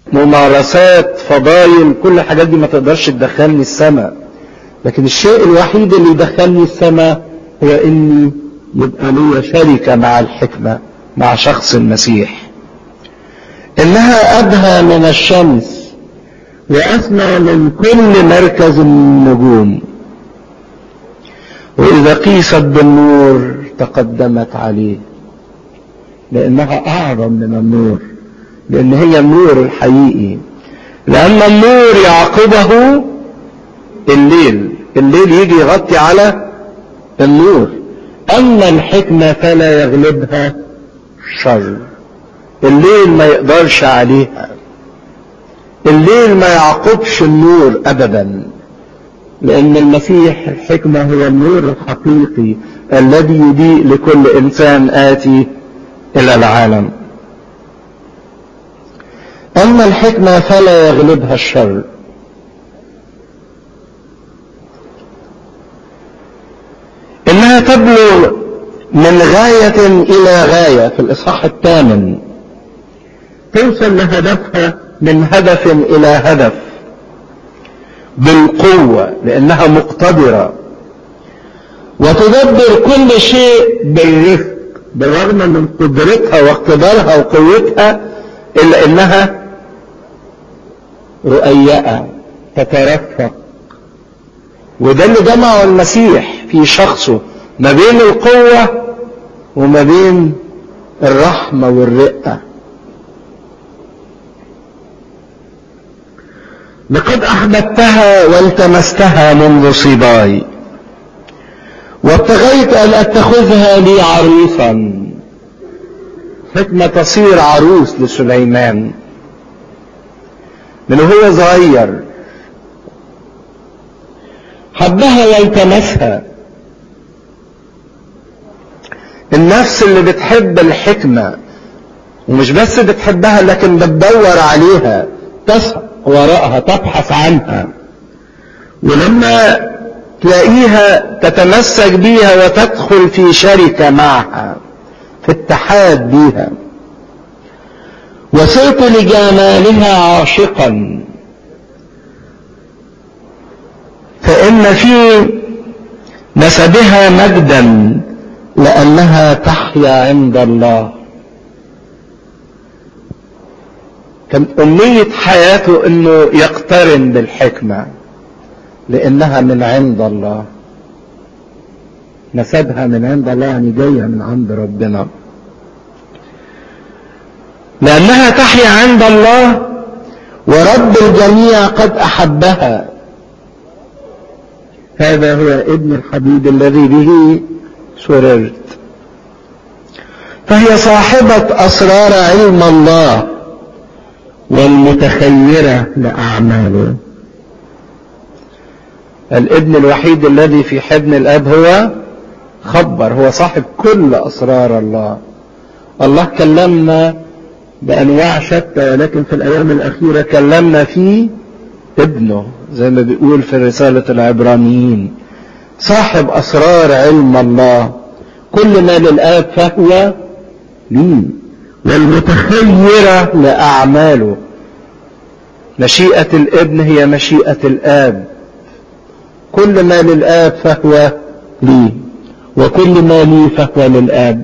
ممارسات فضايل كل الحاجات دي ما تقدرش تدخلني السماء لكن الشيء الوحيد اللي يدخلني السماء هو اني يبقى لي شركة مع الحكمة مع شخص المسيح انها ابهى من الشمس واسمى من كل مركز النجوم واذا قيست بالنور تقدمت عليه لانها اعظم من النور لان هي النور الحقيقي لان النور يعقبه الليل الليل يجي يغطي على النور اما الحكمة فلا يغلبها شر الليل ما يقدرش عليها الليل ما يعقبش النور ابدا لان المسيح الحكمة هو النور الحقيقي الذي يضيء لكل انسان اتي الى العالم اما الحكمة فلا يغلبها الشر انها تبلغ من غاية الى غاية في الاصحاح الثامن توصل لهدفها من هدف الى هدف بالقوة لانها مقتدرة وتدبر كل شيء بالرفق بالرغم من قدرتها واقتدارها وقوتها الا انها رؤيئة تترفق وده اللي جمعه المسيح في شخصه ما بين القوة وما بين الرحمة والرقة لقد أحببتها والتمستها منذ صباي وابتغيت أن أتخذها لي عروسا حكمة تصير عروس لسليمان من هو صغير حبها والتمسها النفس اللي بتحب الحكمة ومش بس بتحبها لكن بتدور عليها تسعى وراءها تبحث عنها ولما تلاقيها تتمسك بيها وتدخل في شركة معها في اتحاد بيها وصرت لجمالها عاشقا فإن في نسبها مجدا لأنها تحيا عند الله كان أمنية حياته أنه يقترن بالحكمة لأنها من عند الله نسبها من عند الله يعني جاية من عند ربنا لأنها تحيا عند الله ورب الجميع قد أحبها هذا هو ابن الحبيب الذي به سررت فهي صاحبة أسرار علم الله والمتخيرة لأعماله الابن الوحيد الذي في حضن الأب هو خبر هو صاحب كل أسرار الله الله كلمنا بأنواع شتى ولكن في الأيام الأخيرة كلمنا في ابنه زي ما بيقول في رسالة العبرانيين صاحب أسرار علم الله كل ما للآب فهو لي والمتخيرة لأعماله مشيئة الابن هي مشيئة الآب كل ما للآب فهو لي وكل ما لي فهو للآب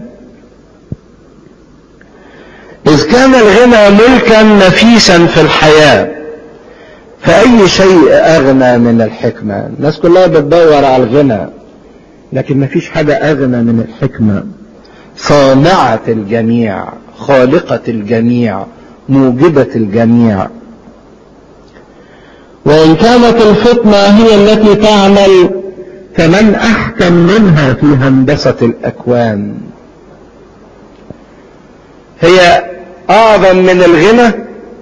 إذ كان الغنى ملكا نفيسا في الحياة فأي شيء أغنى من الحكمة الناس كلها بتدور على الغنى لكن ما فيش حاجة أغنى من الحكمة صانعة الجميع خالقة الجميع موجبة الجميع وإن كانت الفطنة هي التي تعمل فمن أحكم منها في هندسة الأكوان هي أعظم من الغنى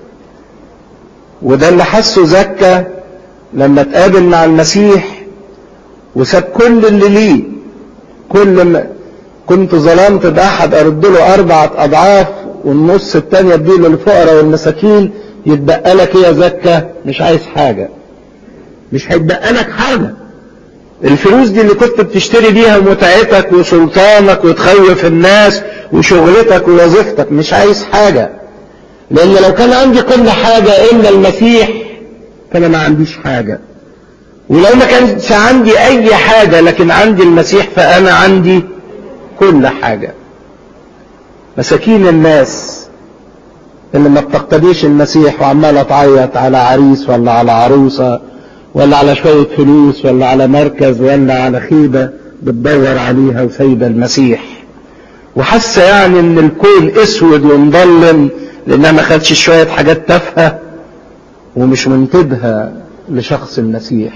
وده اللي حسه زكى لما تقابل مع المسيح وساب كل اللي ليه كل ما كنت ظلمت بأحد أرد له أربعة أضعاف والنص التانية اديله للفقراء والمساكين يتبقى لك يا زكى مش عايز حاجة مش هيتبقى لك حاجة الفلوس دي اللي كنت بتشتري بيها متعتك وسلطانك وتخوف الناس وشغلتك ووظيفتك مش عايز حاجة لان لو كان عندي كل حاجة الا المسيح فانا ما عنديش حاجة ولو ما كانش عندي اي حاجة لكن عندي المسيح فانا عندي كل حاجة مساكين الناس اللي ما بتقتديش المسيح وعمالة تعيط على عريس ولا على عروسة ولا على شوية فلوس ولا على مركز ولا على خيبة بتدور عليها وسايبة المسيح وحاسة يعني ان الكون اسود ومظلم لانها ما خدش شوية حاجات تافهة ومش منتبهة لشخص المسيح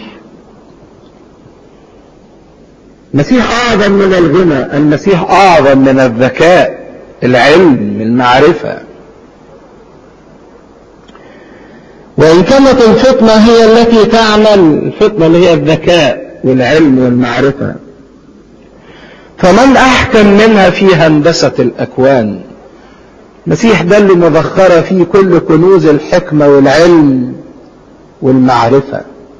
المسيح اعظم من الغنى المسيح اعظم من الذكاء العلم المعرفة وإن كانت الفطنة هي التي تعمل الفطنة اللي هي الذكاء والعلم والمعرفة فمن أحكم منها في هندسة الأكوان المسيح ده اللي مذخرة فيه كل كنوز الحكمة والعلم والمعرفة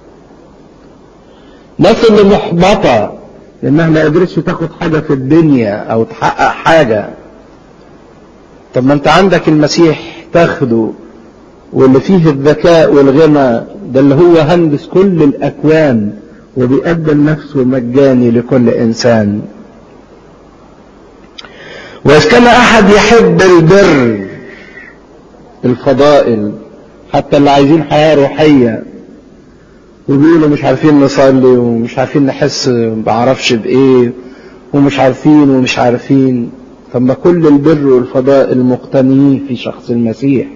ناس اللي محبطة لأنها ما قدرتش تاخد حاجة في الدنيا أو تحقق حاجة طب ما أنت عندك المسيح تاخده واللي فيه الذكاء والغنى ده اللي هو هندس كل الأكوان وبيقدم نفسه مجاني لكل إنسان وإذا كان أحد يحب البر الفضائل حتى اللي عايزين حياة روحية وبيقولوا مش عارفين نصلي ومش عارفين نحس بعرفش بإيه ومش عارفين ومش عارفين طب ما كل البر والفضائل مقتنيين في شخص المسيح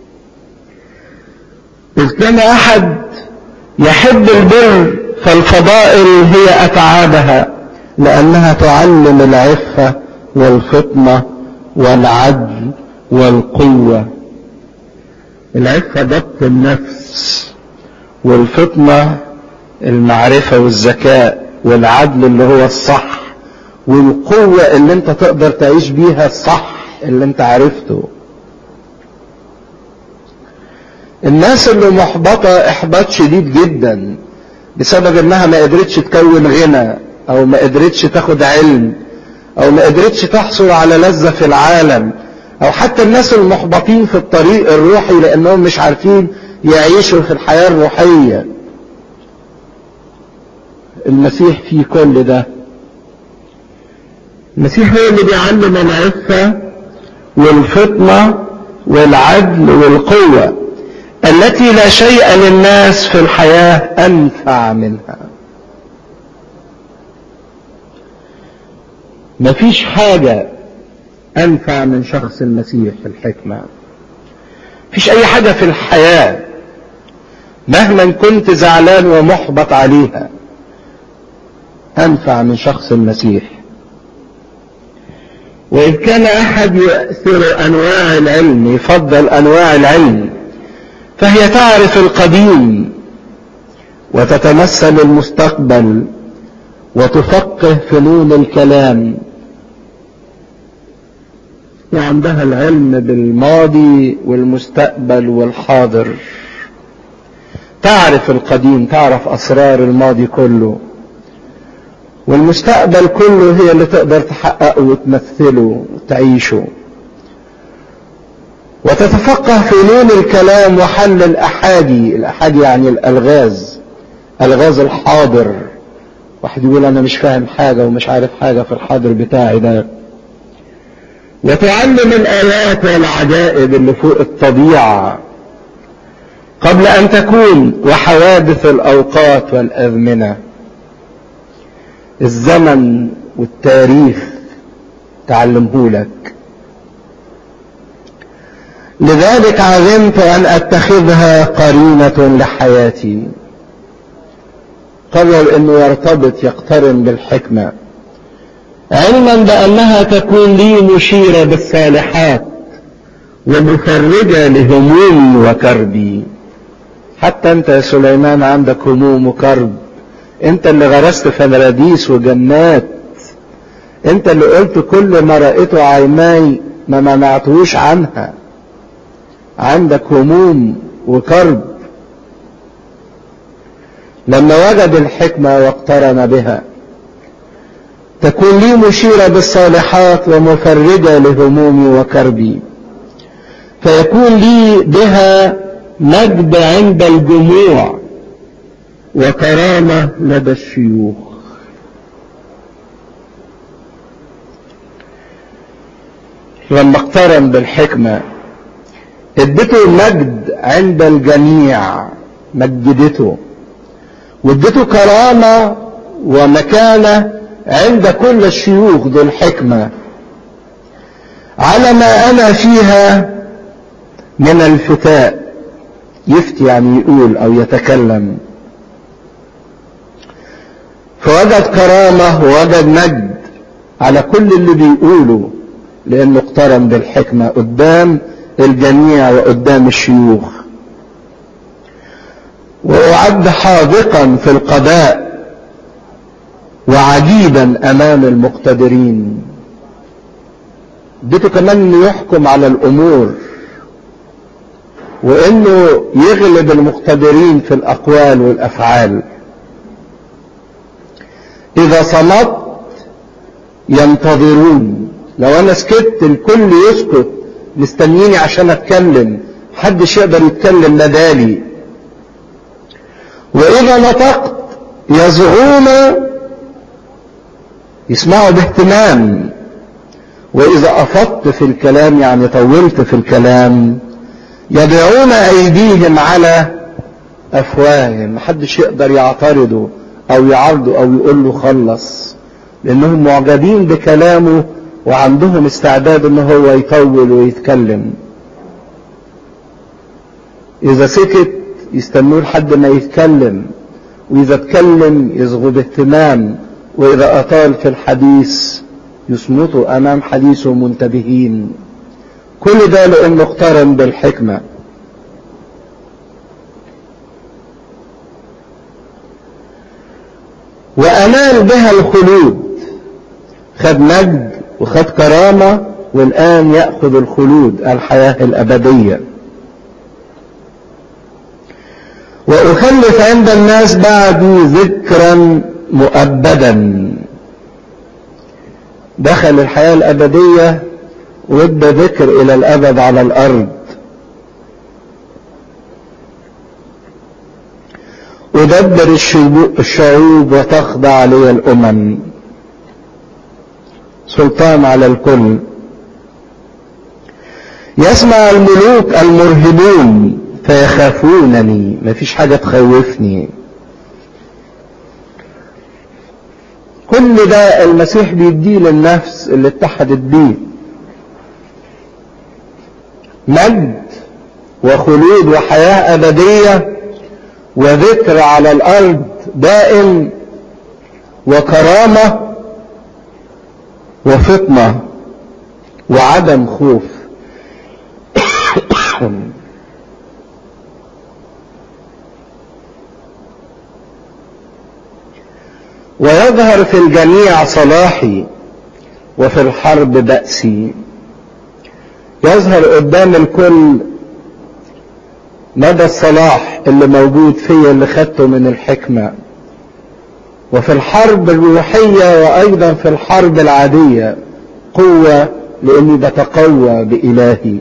إذ كان أحد يحب البر فالفضائل هي أتعابها لأنها تعلم العفة والفطنة والعدل والقوة العفة ضبط النفس والفطنة المعرفة والذكاء والعدل اللي هو الصح والقوة اللي انت تقدر تعيش بيها الصح اللي انت عرفته الناس اللي محبطة احباط شديد جدا بسبب انها ما قدرتش تكون غنى او ما قدرتش تاخد علم او ما قدرتش تحصل على لذة في العالم او حتى الناس المحبطين في الطريق الروحي لانهم مش عارفين يعيشوا في الحياة الروحية المسيح في كل ده المسيح هو اللي بيعلم العفة والفطنة والعدل والقوة التي لا شيء للناس في الحياة أنفع منها مفيش حاجة أنفع من شخص المسيح في الحكمة مفيش أي حاجة في الحياة مهما كنت زعلان ومحبط عليها أنفع من شخص المسيح وإذ كان أحد يؤثر أنواع العلم يفضل أنواع العلم فهي تعرف القديم وتتمثل المستقبل وتفقه فنون الكلام وعندها العلم بالماضي والمستقبل والحاضر تعرف القديم تعرف أسرار الماضي كله والمستقبل كله هي اللي تقدر تحققه وتمثله وتعيشه وتتفقه في لون الكلام وحل الأحادي الأحادي يعني الألغاز ألغاز الحاضر واحد يقول أنا مش فاهم حاجة ومش عارف حاجة في الحاضر بتاعي ده وتعلم الآيات والعجائب اللي فوق الطبيعة قبل أن تكون وحوادث الأوقات والأزمنة الزمن والتاريخ تعلمه لك لذلك عزمت أن أتخذها قرينة لحياتي قرر أنه يرتبط يقترن بالحكمة علما بأنها تكون لي مشيرة بالصالحات ومفرجة لهمومي وكربي حتى أنت يا سليمان عندك هموم وكرب أنت اللي غرست فنراديس وجنات أنت اللي قلت كل ما رأيته عيناي ما منعتهوش عنها عندك هموم وكرب لما وجد الحكمة واقترن بها تكون لي مشيرة بالصالحات ومفرجة لهمومي وكربي فيكون لي بها مجد عند الجموع وكرامة لدى الشيوخ لما اقترن بالحكمة ادته مجد عند الجميع مجدته وادته كرامة ومكانة عند كل الشيوخ ذو الحكمة على ما أنا فيها من الفتاء يفتي يعني يقول أو يتكلم فوجد كرامة ووجد مجد على كل اللي بيقوله لأنه اقترن بالحكمة قدام الجميع وقدام الشيوخ وأعد حاذقا في القضاء وعجيبا أمام المقتدرين اديته كمان انه يحكم على الامور وانه يغلب المقتدرين في الاقوال والافعال اذا صمت ينتظرون لو انا سكت الكل يسكت مستنيني عشان اتكلم محدش يقدر يتكلم بدالي واذا نطقت يزعون يسمعوا باهتمام واذا افضت في الكلام يعني طولت في الكلام يضعون ايديهم على افواههم محدش يقدر يعترضه او يعرضه او يقول له خلص لانهم معجبين بكلامه وعندهم استعداد ان هو يطول ويتكلم اذا سكت يستنوه لحد ما يتكلم واذا اتكلم يصغوا باهتمام واذا اطال في الحديث يصمتوا امام حديثه منتبهين كل ده لانه اقترن بالحكمه وانال بها الخلود خد مجد وخد كرامه والان ياخذ الخلود الحياه الابديه واخلف عند الناس بعدي ذكرا مؤبدا دخل الحياه الابديه وادى ذكر الى الابد على الارض أدبر الشعوب وتخضع لي الأمم سلطان على الكل يسمع الملوك المرهبون فيخافونني مفيش حاجة تخوفني كل ده المسيح بيديه للنفس اللي اتحدت بيه مجد وخلود وحياة أبدية وذكر على الأرض دائم وكرامة وفطنة وعدم خوف ويظهر في الجميع صلاحي وفي الحرب بأسي يظهر قدام الكل مدى الصلاح اللي موجود فيا اللي خدته من الحكمة وفي الحرب الروحية وأيضا في الحرب العادية قوة لأني بتقوى بإلهي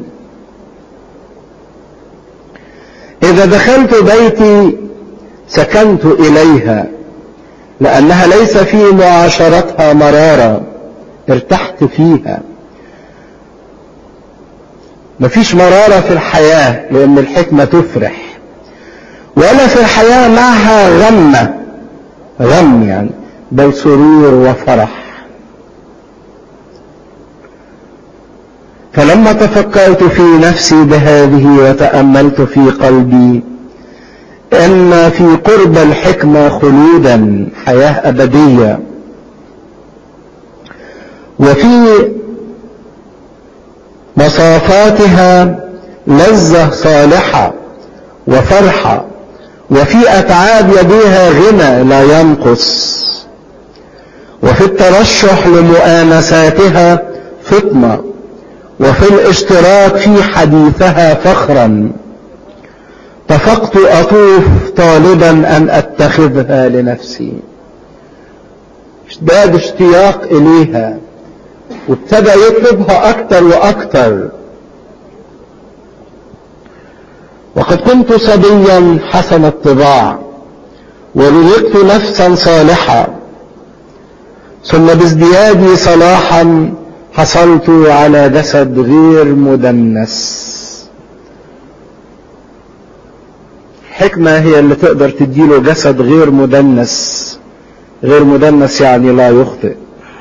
إذا دخلت بيتي سكنت إليها لأنها ليس في معاشرتها مرارة ارتحت فيها مفيش مرارة في الحياة لأن الحكمة تفرح ولا في الحياة معها غمة غم يعني بل سرور وفرح فلما تفكرت في نفسي بهذه وتأملت في قلبي ان في قرب الحكمة خلودا حياة ابدية وفي مصافاتها لذة صالحة وفرحة وفي اتعاب يديها غنى لا ينقص وفي الترشح لمؤانساتها فطنة وفي الاشتراك في حديثها فخرا اتفقت اطوف طالبا ان اتخذها لنفسي ازداد اشتياق اليها وابتدى يطلبها اكتر واكتر وقد كنت صبيا حسن الطباع ورزقت نفسا صالحة ثم بازديادي صلاحا حصلت على جسد غير مدنس حكمة هي اللي تقدر تديله جسد غير مدنس غير مدنس يعني لا يخطئ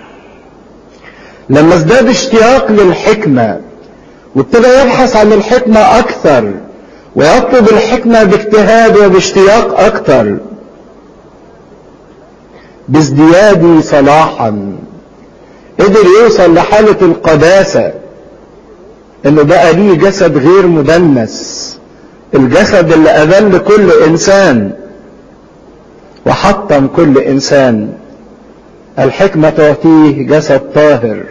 لما ازداد اشتياق للحكمة وابتدى يبحث عن الحكمة أكثر ويطلب الحكمة باجتهاد وباشتياق أكثر بازدياد صلاحا قدر يوصل لحالة القداسة انه بقى ليه جسد غير مدنس الجسد اللي اذل كل انسان وحطم كل انسان الحكمة تعطيه جسد طاهر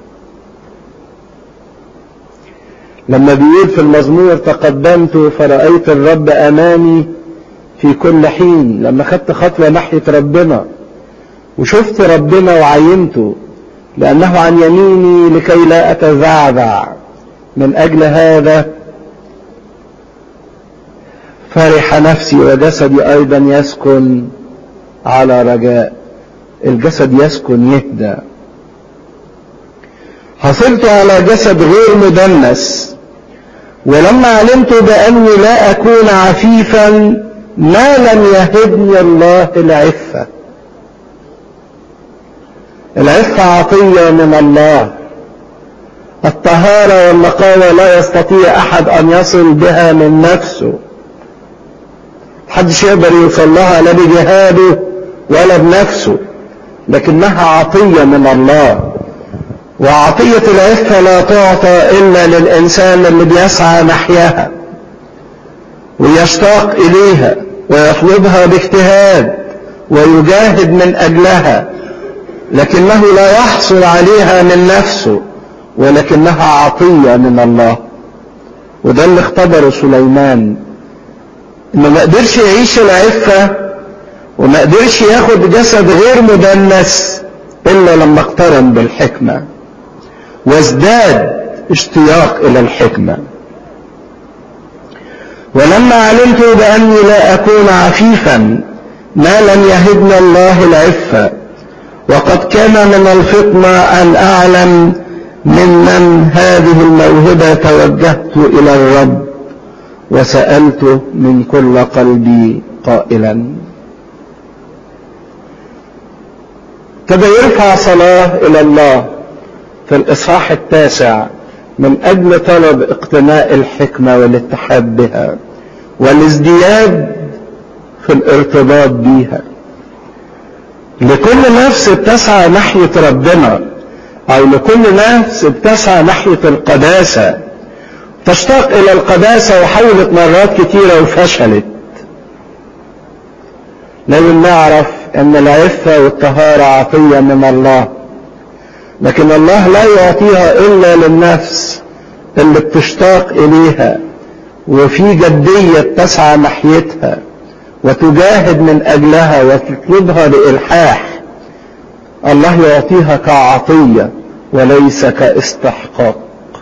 لما بيقول في المزمور تقدمت فرأيت الرب امامي في كل حين لما خدت خطوة ناحية ربنا وشفت ربنا وعينته لأنه عن يميني لكي لا أتزعزع من أجل هذا فرح نفسي وجسدي أيضا يسكن على رجاء الجسد يسكن يهدى حصلت على جسد غير مدنس ولما علمت بأني لا أكون عفيفا ما لم يهبني الله العفة العفة عطية من الله الطهارة والنقاوة لا يستطيع أحد أن يصل بها من نفسه محدش يقدر يوصل لها لا بجهاده ولا بنفسه لكنها عطية من الله وعطية العفة لا تعطى إلا للإنسان اللي بيسعى نحيها ويشتاق إليها ويطلبها باجتهاد ويجاهد من أجلها لكنه لا يحصل عليها من نفسه ولكنها عطية من الله وده اللي اختبره سليمان انه ما قدرش يعيش العفة وما قدرش ياخد جسد غير مدنس الا لما اقترن بالحكمة وازداد اشتياق الى الحكمة ولما علمت باني لا اكون عفيفا ما لم يهدنا الله العفه وقد كان من الفطنة أن أعلم ممن هذه الموهبة توجهت إلى الرب وسألته من كل قلبي قائلا كده يرفع صلاة إلى الله في الإصحاح التاسع من أجل طلب اقتناء الحكمة والاتحاد بها والازدياد في الارتباط بيها لكل نفس بتسعى ناحية ربنا أو لكل نفس بتسعى ناحية القداسة تشتاق إلى القداسة وحاولت مرات كتيرة وفشلت لازم نعرف أن العفة والطهارة عطية من الله لكن الله لا يعطيها إلا للنفس اللي بتشتاق إليها وفي جدية تسعى ناحيتها وتجاهد من أجلها وتطلبها بإلحاح الله يعطيها كعطية وليس كاستحقاق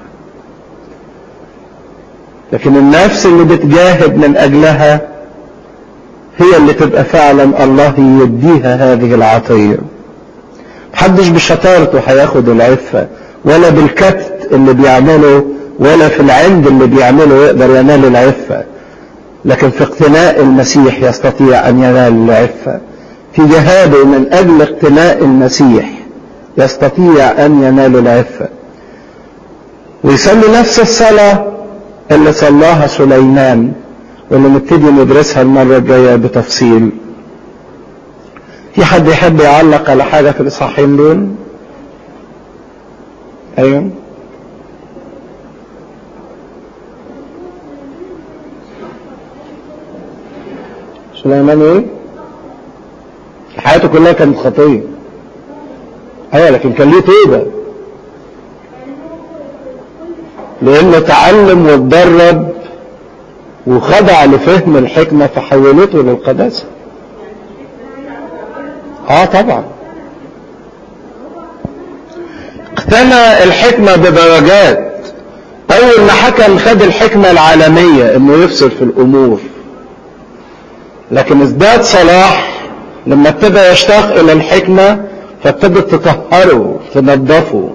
لكن النفس اللي بتجاهد من أجلها هي اللي تبقى فعلا الله يديها هذه العطية محدش بشطارته هياخد العفة ولا بالكبت اللي بيعمله ولا في العند اللي بيعمله يقدر ينال العفة لكن في اقتناء المسيح يستطيع أن ينال العفة في جهاده من أجل اقتناء المسيح يستطيع أن ينال العفة ويصلي نفس الصلاة اللي صلاها سليمان واللي نبتدي ندرسها المرة الجاية بتفصيل في حد يحب يعلق على حاجة في الإصحاحين دول؟ أيوه سليمان ايه حياته كلها كانت خطيه ايوه لكن كان ليه توبه لانه تعلم واتدرب وخضع لفهم الحكمه فحولته للقداسه اه طبعا اقتنى الحكمه بدرجات اول ما حكم خد الحكمة العالمية انه يفصل في الامور لكن ازداد صلاح لما ابتدى يشتاق الى الحكمة فابتدت تطهره تنظفه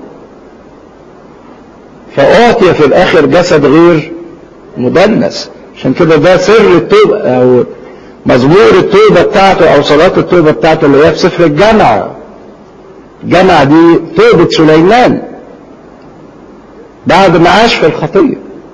فأعطي في الآخر جسد غير مدنس عشان كده ده سر التوبة أو مزمور التوبة بتاعته أو صلاة التوبة بتاعته اللي هي في سفر الجامعة الجامعة دي توبة سليمان بعد ما عاش في الخطية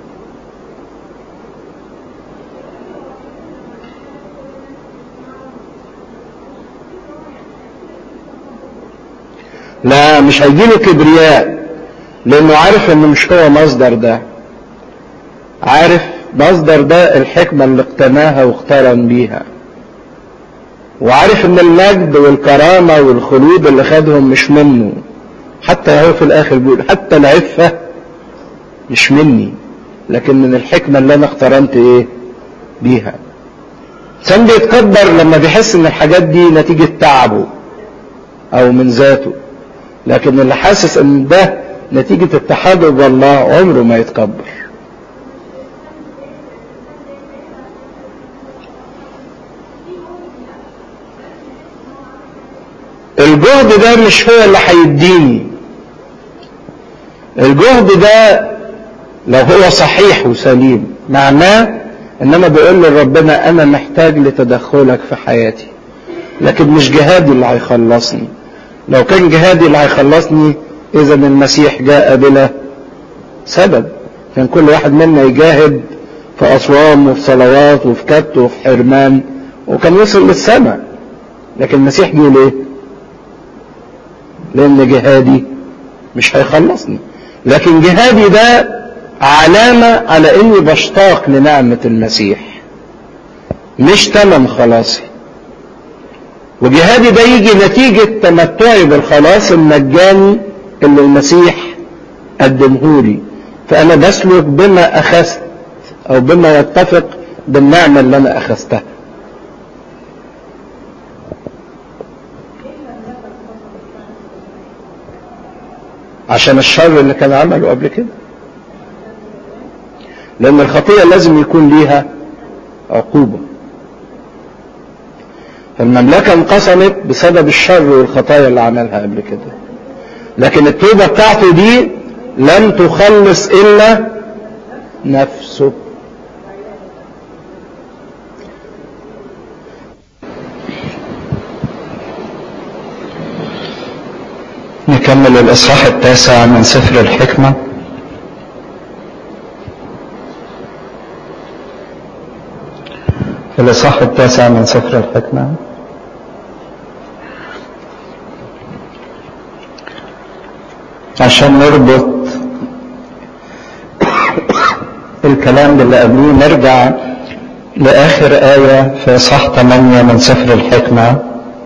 لا مش هيجيله كبرياء لانه عارف انه مش هو مصدر ده عارف مصدر ده الحكمة اللي اقتناها واقترن بيها وعارف ان المجد والكرامة والخلود اللي خدهم مش منه حتى هو في الاخر بيقول حتى العفة مش مني لكن من الحكمة اللي انا اقترنت ايه بيها الانسان بيتكبر لما بيحس ان الحاجات دي نتيجة تعبه او من ذاته لكن اللي حاسس ان ده نتيجة اتحاده بالله عمره ما يتكبر الجهد ده مش هو اللي هيديني الجهد ده لو هو صحيح وسليم معناه ان انا بقول لربنا انا محتاج لتدخلك في حياتي لكن مش جهادي اللي هيخلصني لو كان جهادي اللي هيخلصني اذا المسيح جاء بلا سبب كان كل واحد منا يجاهد في اصوام وفي صلوات وفي كبت وفي حرمان وكان وصل للسماء لكن المسيح بيقول ايه لان جهادي مش هيخلصني لكن جهادي ده علامة على اني بشتاق لنعمة المسيح مش تمم خلاصي وجهادي ده يجي نتيجة تمتعي بالخلاص المجاني اللي المسيح قدمهولي فأنا بسلك بما أخذت أو بما يتفق بالنعمة اللي أنا أخذتها عشان الشر اللي كان عمله قبل كده لأن الخطيئة لازم يكون ليها عقوبة فالمملكة انقسمت بسبب الشر والخطايا اللي عملها قبل كده لكن التوبة بتاعته دي لم تخلص إلا نفسه نكمل الإصحاح التاسع من سفر الحكمة الإصحاح التاسع من سفر الحكمة عشان نربط الكلام اللي قبليه نرجع لآخر آية في إصحاح 8 من سفر الحكمة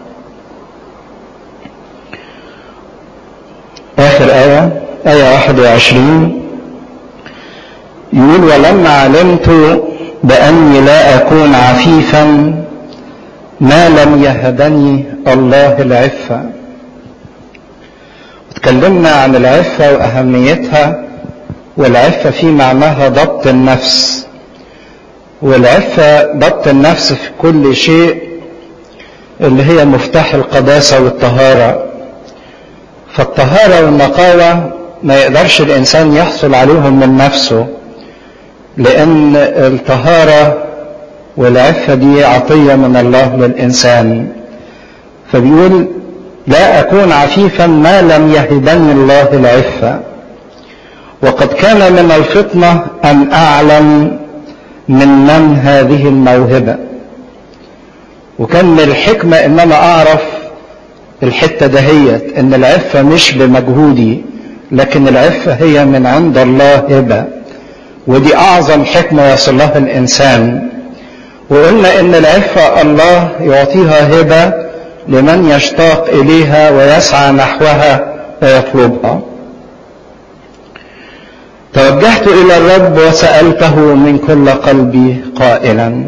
آخر آية آية 21 يقول ولما علمت بأني لا أكون عفيفا ما لم يهبني الله العفة اتكلمنا عن العفة وأهميتها والعفة في معناها ضبط النفس والعفة ضبط النفس في كل شيء اللي هي مفتاح القداسة والطهارة فالطهارة والنقاوة ما يقدرش الإنسان يحصل عليهم من نفسه لأن الطهارة والعفة دي عطية من الله للإنسان فبيقول لا أكون عفيفا ما لم يهبني الله العفة وقد كان من الفطنة أن أعلم من من هذه الموهبة وكان من الحكمة أن أنا أعرف الحتة دهيت أن العفة مش بمجهودي لكن العفة هي من عند الله هبة ودي أعظم حكمة يصلها الإنسان وقلنا إن العفة الله يعطيها هبة لمن يشتاق إليها ويسعى نحوها ويطلبها توجهت إلى الرب وسألته من كل قلبي قائلا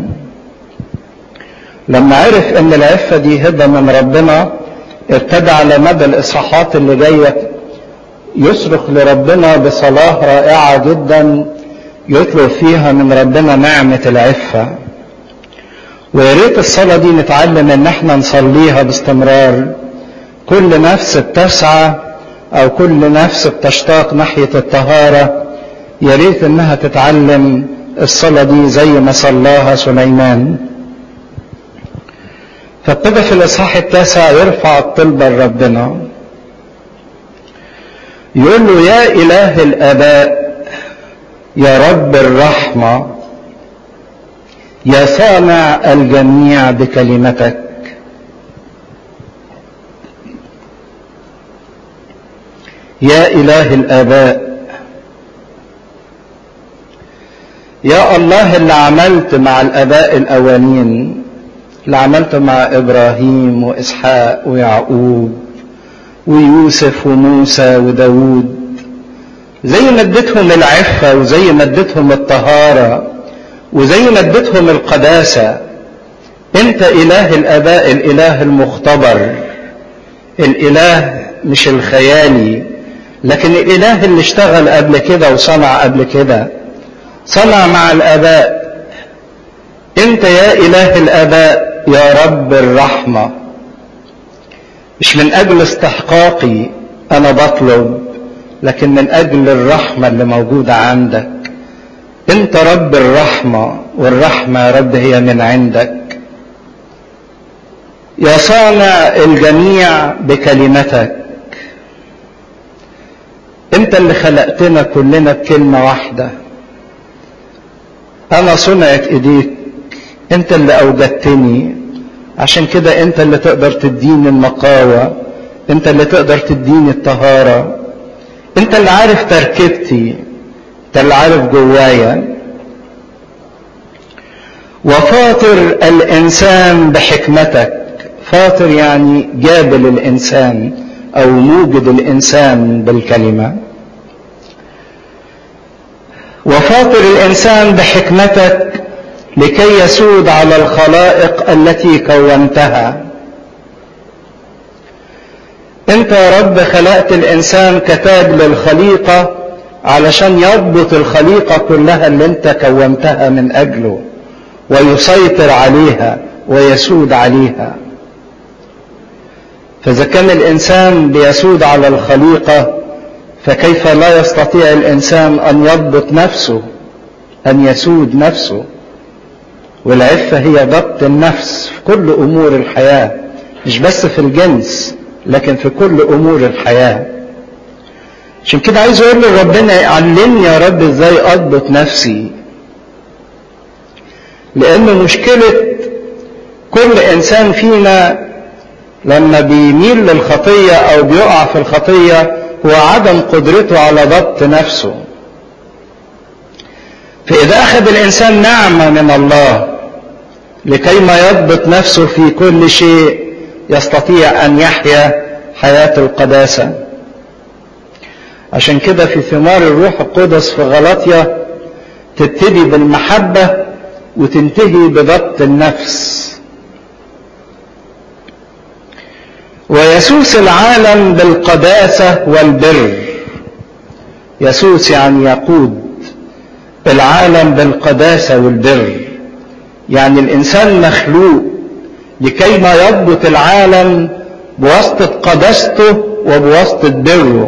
لما عرف ان العفة دي هبة من ربنا ابتدى على مدى الإصحاحات اللي جاية يصرخ لربنا بصلاة رائعة جدا يطلب فيها من ربنا نعمة العفة ويا ريت الصلاة دي نتعلم ان احنا نصليها باستمرار كل نفس بتسعى او كل نفس بتشتاق ناحية الطهارة يا ريت انها تتعلم الصلاة دي زي ما صلاها سليمان فابتدى في الاصحاح التاسع يرفع الطلبة لربنا يقول له يا اله الاباء يا رب الرحمة يا صانع الجميع بكلمتك يا اله الاباء يا الله اللي عملت مع الاباء الاولين اللي عملت مع ابراهيم واسحاق ويعقوب ويوسف وموسى وداود زي ما اديتهم العفة وزي ما اديتهم الطهارة وزي ما اديتهم القداسة انت اله الاباء الاله المختبر الاله مش الخيالي لكن الاله اللي اشتغل قبل كده وصنع قبل كده صنع مع الاباء انت يا اله الاباء يا رب الرحمه مش من اجل استحقاقي انا بطلب لكن من اجل الرحمه اللي موجوده عندك انت رب الرحمه والرحمه يا رب هي من عندك يا صانع الجميع بكلمتك انت اللي خلقتنا كلنا بكلمه واحده انا صنعت ايديك انت اللي اوجدتني عشان كده انت اللي تقدر تديني النقاوة انت اللي تقدر تديني الطهارة انت اللي عارف تركيبتي انت اللي عارف جوايا وفاطر الانسان بحكمتك فاطر يعني جابل الانسان او موجد الانسان بالكلمه وفاطر الانسان بحكمتك لكي يسود على الخلائق التي كونتها انت يا رب خلقت الانسان كتاج للخليقه علشان يضبط الخليقه كلها اللي انت كونتها من اجله ويسيطر عليها ويسود عليها فاذا كان الانسان بيسود على الخليقه فكيف لا يستطيع الانسان ان يضبط نفسه ان يسود نفسه والعفه هي ضبط النفس في كل امور الحياه مش بس في الجنس لكن في كل امور الحياه عشان كده عايز اقول لربنا علمني يا رب ازاي اضبط نفسي لان مشكله كل انسان فينا لما بيميل للخطيه او بيقع في الخطيه هو عدم قدرته على ضبط نفسه فإذا أخذ الإنسان نعمة من الله لكي ما يضبط نفسه في كل شيء يستطيع أن يحيا حياة القداسة عشان كده في ثمار الروح القدس في غلطية تبتدي بالمحبة وتنتهي بضبط النفس ويسوس العالم بالقداسة والبر يسوس يعني يقود العالم بالقداسة والبر يعني الإنسان مخلوق لكي ما يضبط العالم بواسطة قداسته وبواسطة بره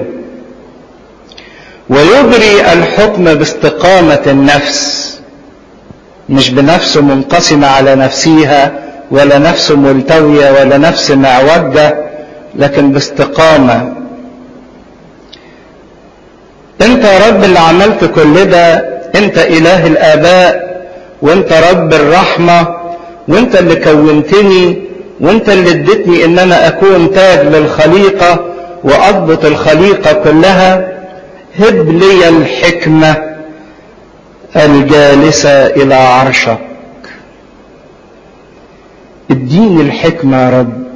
ويجري الحكم باستقامة النفس مش بنفسه منقسمة على نفسها ولا نفس ملتوية ولا نفس معوجة لكن باستقامة انت يا رب اللي عملت كل ده انت اله الاباء وانت رب الرحمة وانت اللي كونتني وانت اللي اديتني ان انا اكون تاج للخليقة واضبط الخليقة كلها هب لي الحكمة الجالسة الى عرشك اديني الحكمة يا رب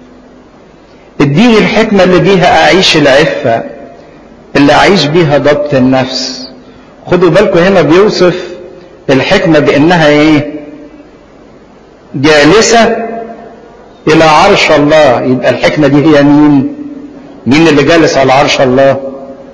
اديني الحكمة اللي بيها اعيش العفة اللي اعيش بيها ضبط النفس خدوا بالكم هنا بيوصف الحكمة بانها ايه جالسة الى عرش الله يبقى الحكمة دي هي مين مين اللي جالس على عرش الله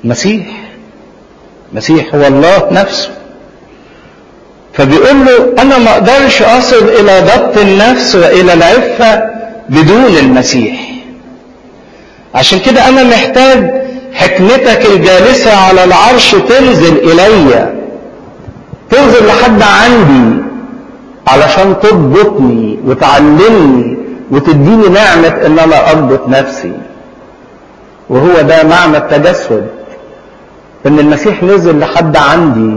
مسيح مسيح هو الله نفسه فبيقول له انا ما اقدرش اصل الى ضبط النفس والى العفة بدون المسيح عشان كده انا محتاج حكمتك الجالسة على العرش تنزل الي تنزل لحد عندي علشان تضبطني وتعلمني وتديني نعمة ان انا اضبط نفسي وهو ده معنى التجسد ان المسيح نزل لحد عندي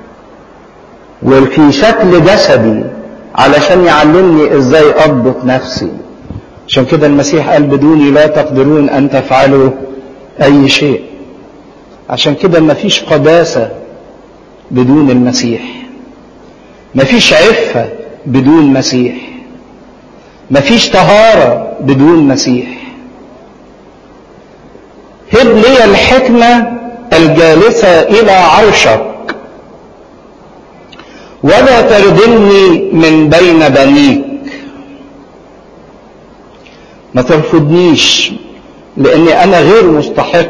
وفي شكل جسدي علشان يعلمني ازاي اضبط نفسي عشان كده المسيح قال بدوني لا تقدرون ان تفعلوا اي شيء عشان كده مفيش قداسة بدون المسيح مفيش عفة بدون مسيح مفيش طهارة بدون مسيح هب لي الحكمة الجالسة إلى عرشك ولا تردني من بين بنيك ما ترفضنيش لاني انا غير مستحق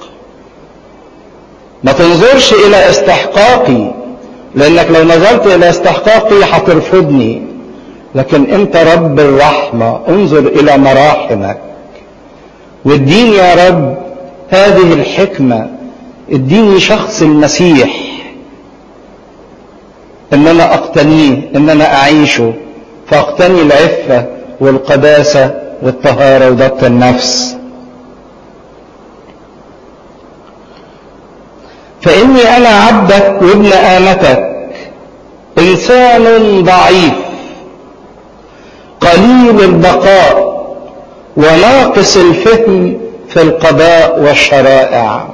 ما تنظرش الى استحقاقي لانك لو نظرت الى استحقاقي هترفضني لكن انت رب الرحمة انظر الى مراحمك واديني يا رب هذه الحكمة اديني شخص المسيح ان انا اقتنيه ان انا اعيشه فاقتني العفة والقداسة والطهارة وضبط النفس فاني انا عبدك وابن امتك انسان ضعيف قليل البقاء وناقص الفهم في القضاء والشرائع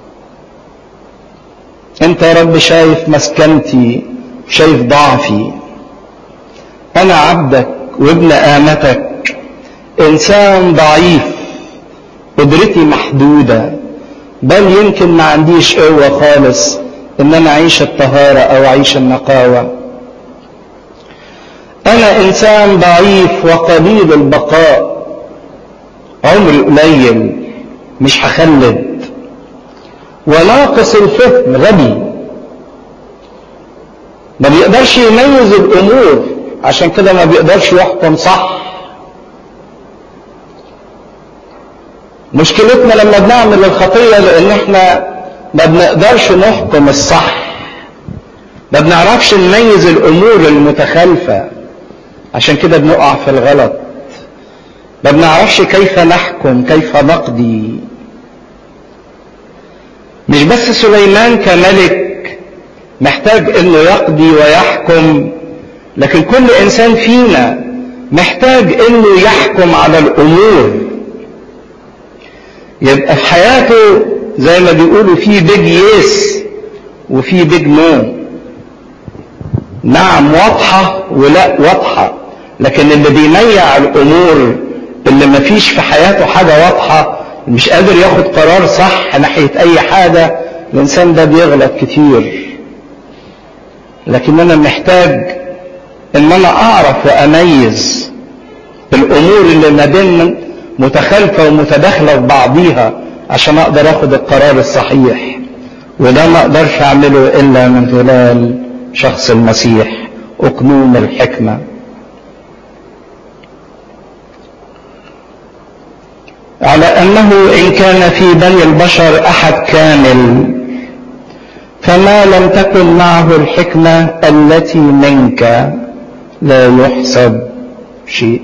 انت يا رب شايف مسكنتي شايف ضعفي انا عبدك وابن امتك انسان ضعيف قدرتي محدودة بل يمكن ما عنديش قوة خالص ان انا اعيش الطهارة او اعيش النقاوة انا انسان ضعيف وقليل البقاء عمري قليل مش هخلد وناقص الفهم غبي ما بيقدرش يميز الامور عشان كده ما بيقدرش يحكم صح مشكلتنا لما بنعمل الخطية لان احنا ما بنقدرش نحكم الصح ما بنعرفش نميز الامور المتخالفة عشان كده بنقع في الغلط ما بنعرفش كيف نحكم كيف نقضي مش بس سليمان كملك محتاج انه يقضي ويحكم لكن كل انسان فينا محتاج انه يحكم على الامور يبقى في حياته زي ما بيقولوا في بيج يس وفي بيج نو نعم واضحة ولا واضحة لكن اللي بيميع الامور اللي ما فيش في حياته حاجة واضحة مش قادر ياخد قرار صح ناحية اي حاجة الانسان ده بيغلط كتير لكن انا محتاج ان انا اعرف واميز الامور اللي ما بين متخالفة ومتداخلة في بعضيها عشان اقدر اخد القرار الصحيح وده ما اقدرش اعمله الا من خلال شخص المسيح اقنوم الحكمة على انه ان كان في بني البشر احد كامل فما لم تكن معه الحكمة التي منك لا يحسب شيء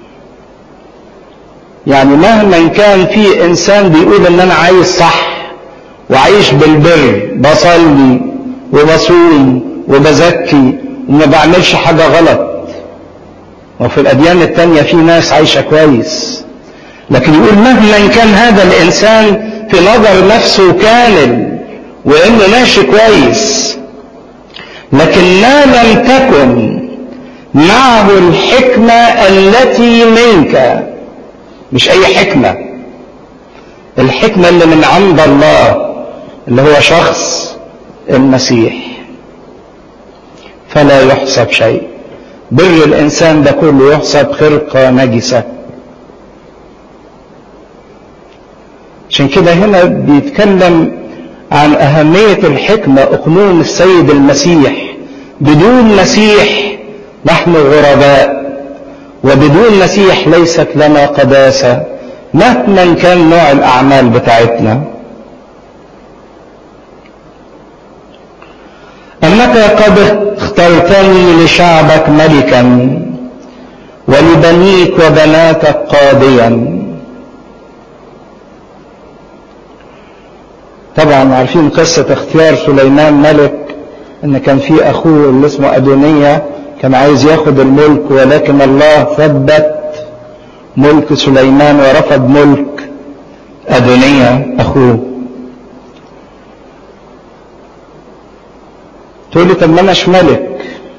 يعني مهما كان في انسان بيقول ان انا عايش صح وعايش بالبر بصلي وبصوم وبزكي وما بعملش حاجة غلط وفي الاديان التانية في ناس عايشة كويس لكن يقول مهما كان هذا الانسان في نظر نفسه كامل وانه ماشي كويس لكن ما لم تكن معه الحكمة التي منك مش اي حكمة الحكمة اللي من عند الله اللي هو شخص المسيح فلا يحسب شيء بر الانسان ده كله يحسب خرقة نجسة عشان كده هنا بيتكلم عن أهمية الحكمة أقنوم السيد المسيح بدون مسيح نحن غرباء وبدون مسيح ليست لنا قداسة مهما كان نوع الأعمال بتاعتنا أنك قد اخترتني لشعبك ملكا ولبنيك وبناتك قاضيا طبعا عارفين قصة اختيار سليمان ملك ان كان في اخوه اللي اسمه ادونية كان عايز ياخد الملك ولكن الله ثبت ملك سليمان ورفض ملك ادونية اخوه تقول لي طب ما اناش ملك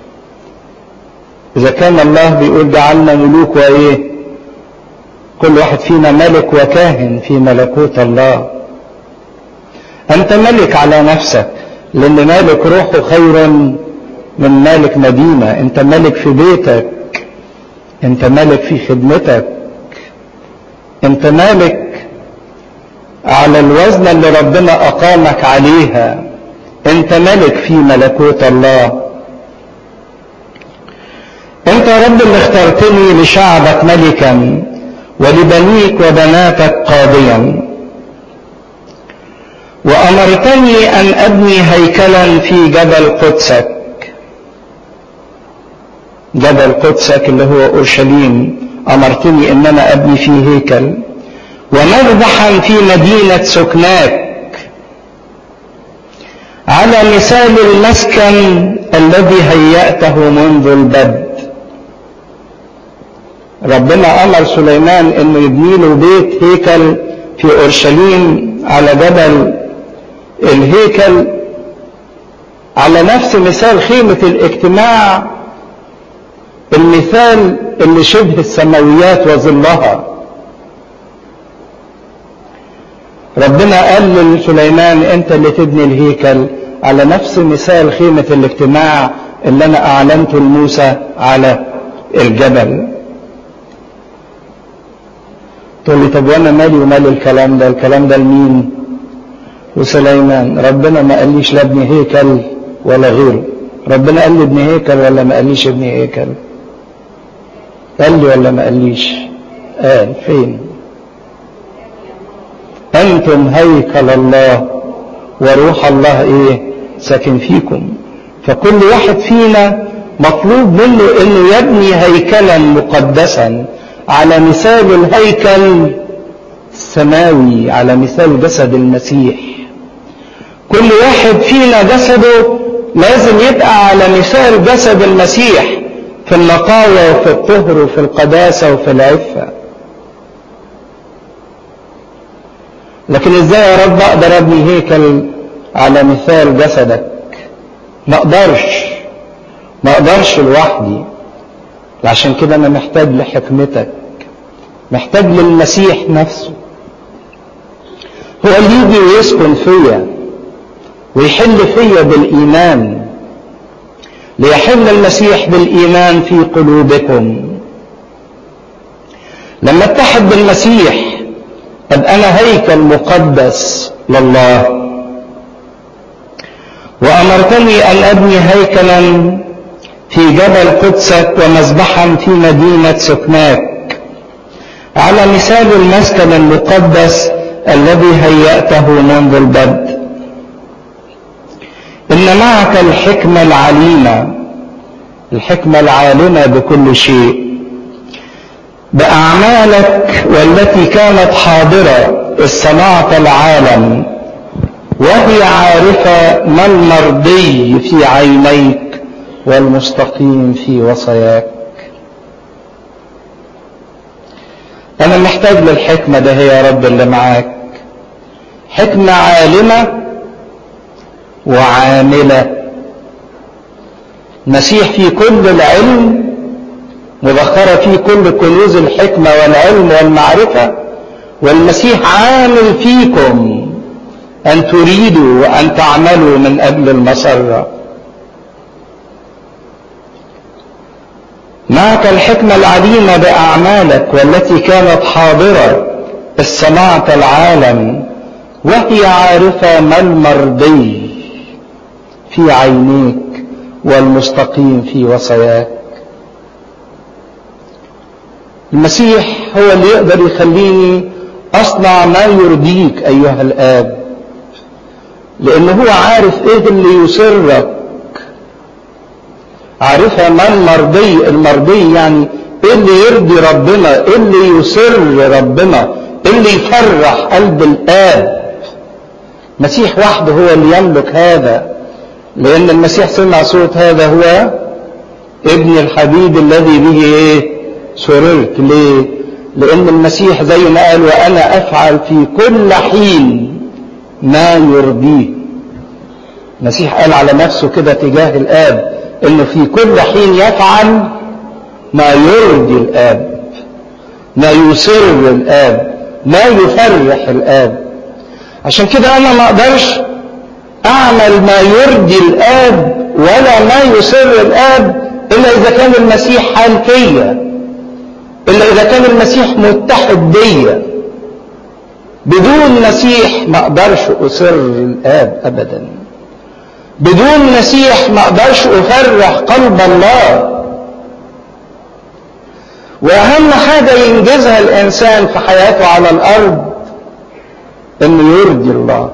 اذا كان الله بيقول جعلنا ملوك وايه كل واحد فينا ملك وكاهن في ملكوت الله انت ملك على نفسك لان مالك روحه خير من مالك مدينة انت ملك في بيتك انت ملك في خدمتك انت مالك على الوزن اللي ربنا اقامك عليها انت ملك في ملكوت الله انت يا رب اللي اخترتني لشعبك ملكا ولبنيك وبناتك قاضيا وامرتني ان ابني هيكلا في جبل قدسك جبل قدسك اللي هو اورشليم امرتني ان انا ابني فيه هيكل ومذبحا في مدينه سكناك على مثال المسكن الذي هيأته منذ البدء ربنا امر سليمان انه يبني له بيت هيكل في اورشليم على جبل الهيكل على نفس مثال خيمة الاجتماع المثال اللي شبه السماويات وظلها ربنا قال لسليمان انت اللي تبني الهيكل على نفس مثال خيمة الاجتماع اللي انا اعلنته لموسى على الجبل تقول لي طب وانا مالي ومال الكلام ده الكلام ده لمين وسليمان ربنا ما قاليش لا ابني هيكل ولا غيره ربنا قال لي ابني هيكل ولا ما قاليش ابني هيكل قال لي ولا ما قاليش قال فين انتم هيكل الله وروح الله ايه ساكن فيكم فكل واحد فينا مطلوب منه انه يبني هيكلا مقدسا على مثال الهيكل السماوي على مثال جسد المسيح كل واحد فينا جسده لازم يبقى على مثال جسد المسيح في النقاوة وفي الطهر وفي القداسة وفي العفة لكن ازاي يا رب اقدر ابني هيكل على مثال جسدك ما اقدرش ما اقدرش لوحدي عشان كده انا محتاج لحكمتك محتاج للمسيح نفسه هو اللي يجي ويسكن فيا ويحل فيا بالايمان ليحل المسيح بالايمان في قلوبكم لما اتحد بالمسيح ابقى انا هيكل مقدس لله وامرتني ان ابني هيكلا في جبل قدسك ومذبحا في مدينه سكناك على مثال المسكن المقدس الذي هيأته منذ البدء إن معك الحكمة العليمة الحكمة العالمة بكل شيء بأعمالك والتي كانت حاضرة إذ صنعت العالم وهي عارفة ما المرضي في عينيك والمستقيم في وصاياك أنا محتاج للحكمة ده هي يا رب اللي معاك حكمة عالمة وعاملة مسيح في كل العلم مبخرة في كل كنوز الحكمة والعلم والمعرفة والمسيح عامل فيكم أن تريدوا وأن تعملوا من أجل المسرة معك الحكمة العليمة بأعمالك والتي كانت حاضرة إذ صنعت العالم وهي عارفة ما المرضي في عينيك والمستقيم في وصاياك المسيح هو اللي يقدر يخليني اصنع ما يرضيك ايها الاب لان هو عارف ايه اللي يسرك عارفها ما المرضي المرضي يعني ايه اللي يرضي ربنا ايه اللي يسر ربنا ايه اللي يفرح قلب الاب مسيح وحده هو اللي يملك هذا لان المسيح سمع صوت هذا هو ابن الحبيب الذي به ايه سررت ليه لان المسيح زي ما قال وانا افعل في كل حين ما يرضيه المسيح قال على نفسه كده تجاه الاب انه في كل حين يفعل ما يرضي الاب ما يسر الاب ما يفرح الاب عشان كده انا ما اقدرش اعمل ما يرضي الاب ولا ما يسر الاب الا اذا كان المسيح حال فيا الا اذا كان المسيح متحد بيا بدون مسيح ما اقدرش اسر الاب ابدا بدون مسيح ما اقدرش افرح قلب الله واهم حاجه ينجزها الانسان في حياته على الارض انه يرضي الله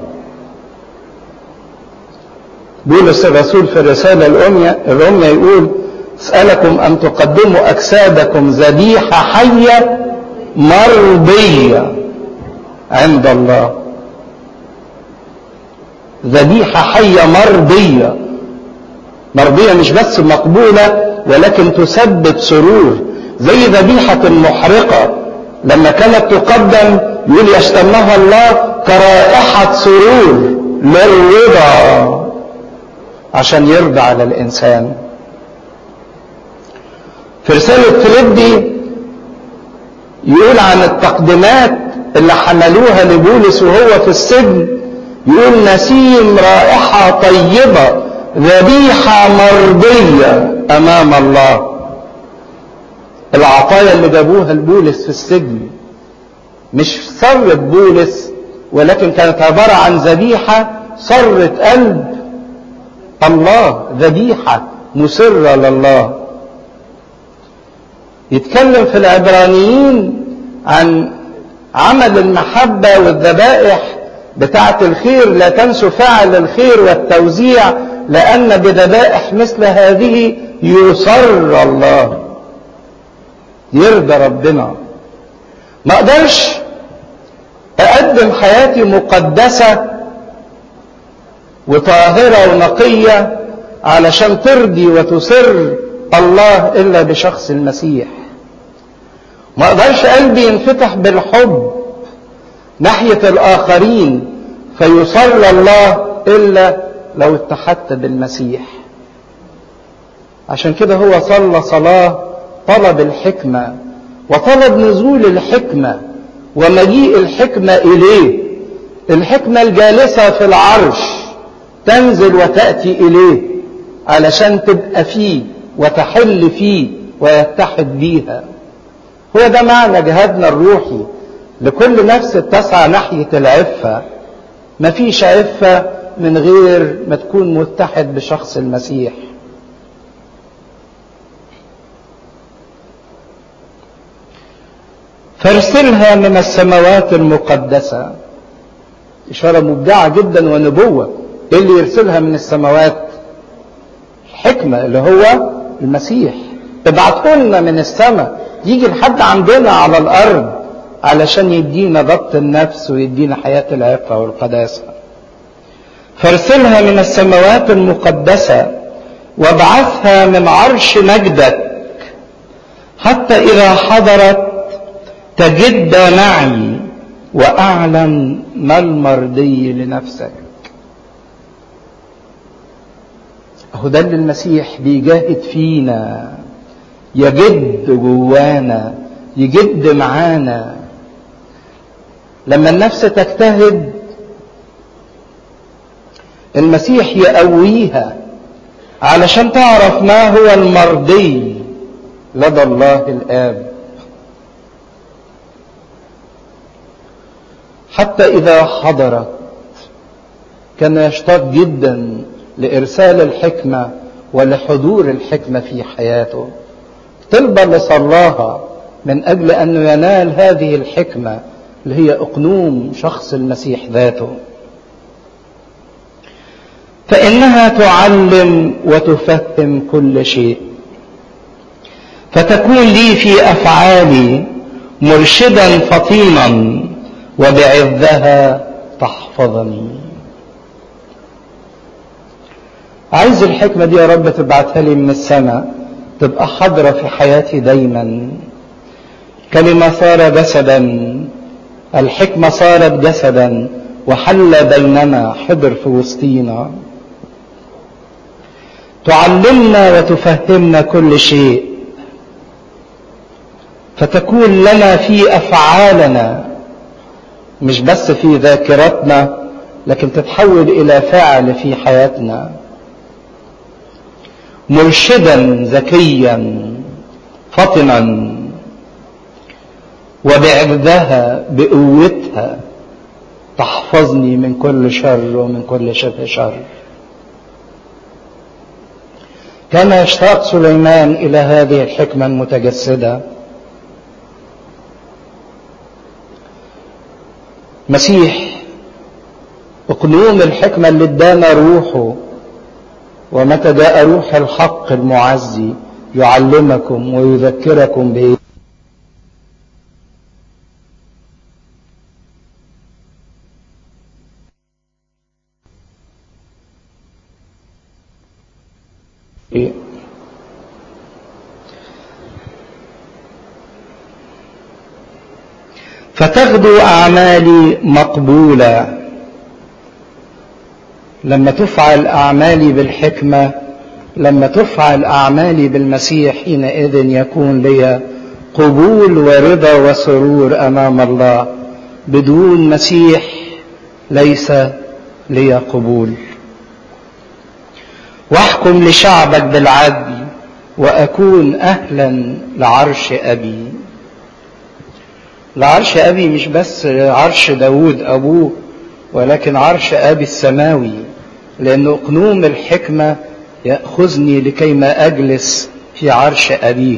بولس الرسول في الرسالة الأمية الأمية يقول اسألكم أن تقدموا أجسادكم ذبيحة حية مرضية عند الله ذبيحة حية مرضية مرضية مش بس مقبولة ولكن تسبب سرور زي ذبيحة المحرقة لما كانت تقدم يقول يشتمها الله كرائحة سرور للرضا عشان يرضى على الإنسان في رسالة فيليبي يقول عن التقديمات اللي حملوها لبولس وهو في السجن يقول نسيم رائحة طيبة ذبيحة مرضية أمام الله العطايا اللي جابوها لبولس في السجن مش سرت بولس ولكن كانت عبارة عن ذبيحة سرت قلب الله ذبيحة مسرة لله يتكلم في العبرانيين عن عمل المحبة والذبائح بتاعة الخير لا تنسوا فعل الخير والتوزيع لأن بذبائح مثل هذه يسر الله يرضى ربنا ما اقدرش اقدم حياتي مقدسة وطاهرة ونقية علشان ترضي وتسر الله الا بشخص المسيح ما اقدرش قلبي ينفتح بالحب ناحية الاخرين فيصر الله الا لو اتحدت بالمسيح عشان كده هو صلى صلاة طلب الحكمة وطلب نزول الحكمة ومجيء الحكمة إليه الحكمة الجالسة في العرش تنزل وتأتي إليه علشان تبقى فيه وتحل فيه ويتحد بيها هو ده معنى جهادنا الروحي لكل نفس تسعى ناحية العفة مفيش عفة من غير ما تكون متحد بشخص المسيح فارسلها من السماوات المقدسة إشارة مبدعة جدا ونبوة إيه اللي يرسلها من السماوات الحكمة اللي هو المسيح ابعته لنا من السماء يجي لحد عندنا على الأرض علشان يدينا ضبط النفس ويدينا حياة العفة والقداسة فارسلها من السماوات المقدسة وابعثها من عرش مجدك حتى إذا حضرت تجد معي واعلم ما المرضي لنفسك اهو ده اللي المسيح بيجاهد فينا يجد جوانا يجد معانا لما النفس تجتهد المسيح يقويها علشان تعرف ما هو المرضي لدى الله الاب حتى إذا حضرت كان يشتاق جدا لإرسال الحكمة ولحضور الحكمة في حياته طلبة اللي صلاها من أجل أنه ينال هذه الحكمة اللي هي أقنوم شخص المسيح ذاته فإنها تعلم وتفهم كل شيء فتكون لي في أفعالي مرشدا فطينا وبعذها تحفظني عايز الحكمة دي يا رب تبعتها لي من السماء تبقى حاضرة في حياتي دايما كلمة صار جسدا الحكمة صارت جسدا وحل بيننا حضر في وسطينا تعلمنا وتفهمنا كل شيء فتكون لنا في افعالنا مش بس في ذاكرتنا لكن تتحول الى فعل في حياتنا مرشدا ذكيا فطنا وبعدها بقوتها تحفظني من كل شر ومن كل شبه شر كان يشتاق سليمان الى هذه الحكمه المتجسده مسيح اقنوم الحكمه اللي ادانا روحه ومتى جاء روح الحق المعزي يعلمكم ويذكركم به فتغدو اعمالي مقبوله لما تفعل اعمالي بالحكمه لما تفعل اعمالي بالمسيح حينئذ يكون لي قبول ورضا وسرور امام الله بدون مسيح ليس لي قبول واحكم لشعبك بالعدل واكون اهلا لعرش ابي لعرش ابي مش بس عرش داود ابوه ولكن عرش ابي السماوي لان اقنوم الحكمه ياخذني لكيما اجلس في عرش ابيه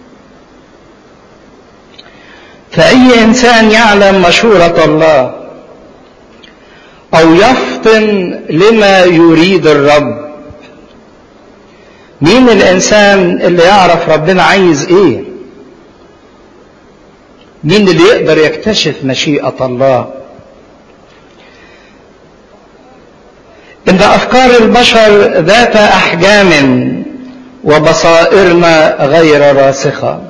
فاي انسان يعلم مشوره الله او يفطن لما يريد الرب مين الانسان اللي يعرف ربنا عايز ايه مين اللي يقدر يكتشف مشيئه الله ان افكار البشر ذات احجام وبصائرنا غير راسخه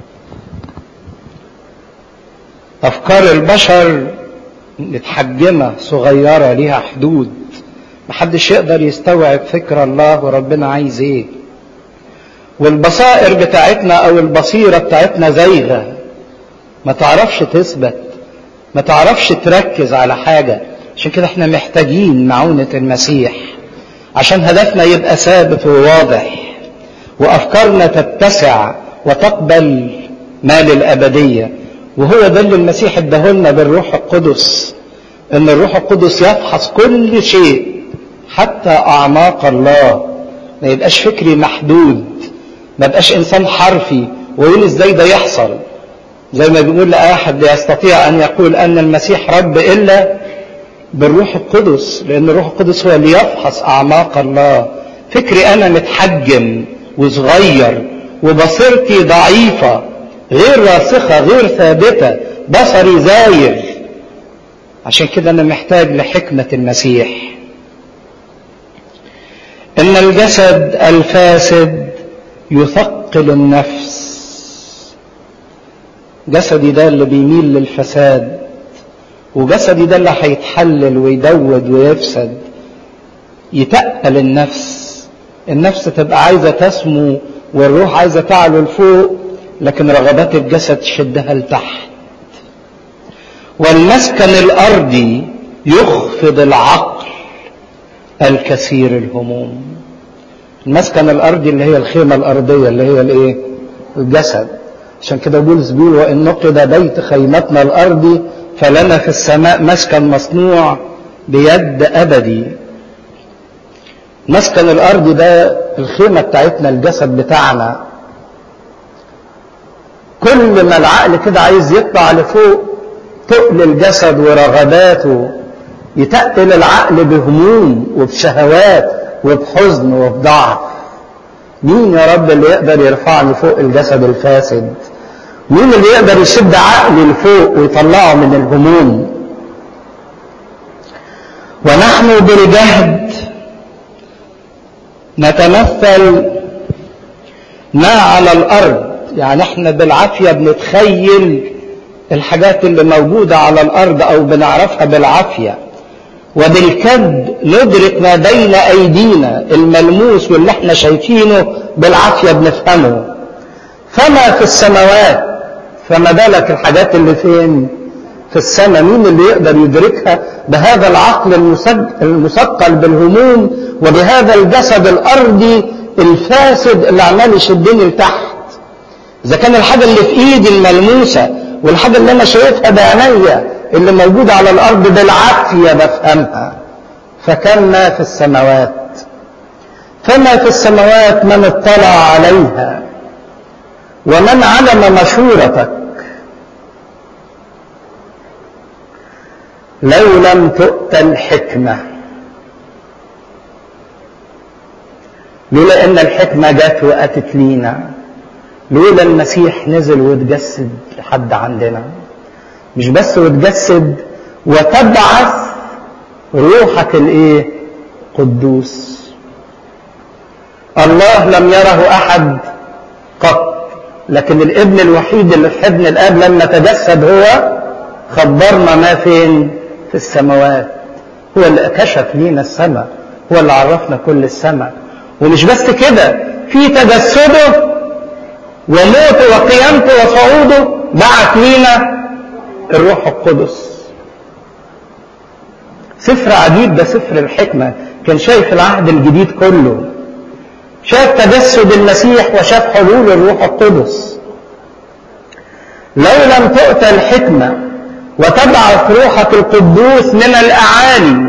افكار البشر متحجمه صغيره ليها حدود محدش يقدر يستوعب فكر الله وربنا عايز ايه والبصائر بتاعتنا او البصيره بتاعتنا زايغه ما تعرفش تثبت ما تعرفش تركز على حاجه عشان كده احنا محتاجين معونة المسيح عشان هدفنا يبقى ثابت وواضح وافكارنا تتسع وتقبل ما للابديه وهو ده اللي المسيح اداهولنا بالروح القدس ان الروح القدس يفحص كل شيء حتى اعماق الله ما يبقاش فكري محدود ما يبقاش انسان حرفي ويقول ازاي ده يحصل زي ما بيقول لا احد يستطيع ان يقول ان المسيح رب الا بالروح القدس لان الروح القدس هو اللي يفحص اعماق الله فكري انا متحجم وصغير وبصيرتي ضعيفه غير راسخه غير ثابته بصري زاير عشان كده انا محتاج لحكمه المسيح ان الجسد الفاسد يثقل النفس جسدي ده اللي بيميل للفساد وجسدي ده اللي هيتحلل ويدود ويفسد يتقل النفس النفس تبقى عايزه تسمو والروح عايزه تعلو لفوق لكن رغبات الجسد تشدها لتحت والمسكن الارضي يخفض العقل الكثير الهموم المسكن الارضي اللي هي الخيمه الارضيه اللي هي الايه الجسد عشان كده بولس بيقول وان نقد بيت خيمتنا الارضي فلنا في السماء مسكن مصنوع بيد أبدي مسكن الأرض ده الخيمة بتاعتنا الجسد بتاعنا كل ما العقل كده عايز يطلع لفوق تقل الجسد ورغباته يتقل العقل بهموم وبشهوات وبحزن وبضعف مين يا رب اللي يقدر يرفعني فوق الجسد الفاسد مين اللي يقدر يشد عقلي لفوق ويطلعه من الهموم ونحن بالجهد نتمثل ما على الارض يعني احنا بالعافيه بنتخيل الحاجات اللي موجوده على الارض او بنعرفها بالعافيه وبالكد ندرك ما بين ايدينا الملموس واللي احنا شايفينه بالعافيه بنفهمه فما في السماوات فما بالك الحاجات اللي فين في السماء مين اللي يقدر يدركها بهذا العقل المثقل بالهموم وبهذا الجسد الارضي الفاسد اللي عمال يشدني لتحت اذا كان الحاجه اللي في ايدي الملموسه والحاجه اللي انا شايفها بعينيا اللي موجوده على الارض بالعافيه بفهمها فكم ما في السماوات فما في السماوات من اطلع عليها ومن علم مشورتك لو لم تؤت الحكمة لولا ان الحكمة جت واتت لينا لولا المسيح نزل وتجسد لحد عندنا مش بس وتجسد وتبعث روحك الايه قدوس الله لم يره احد قط لكن الابن الوحيد اللي في حضن الاب لما تجسد هو خبرنا ما فين في السماوات هو اللي كشف لينا السماء هو اللي عرفنا كل السماء ومش بس كده في تجسده وموته وقيامته وصعوده بعت لينا الروح القدس سفر عجيب ده سفر الحكمة كان شايف العهد الجديد كله شاف تجسد المسيح وشاف حلول الروح القدس لو لم تؤت الحكمة وتبعث روحك القدوس من الأعالي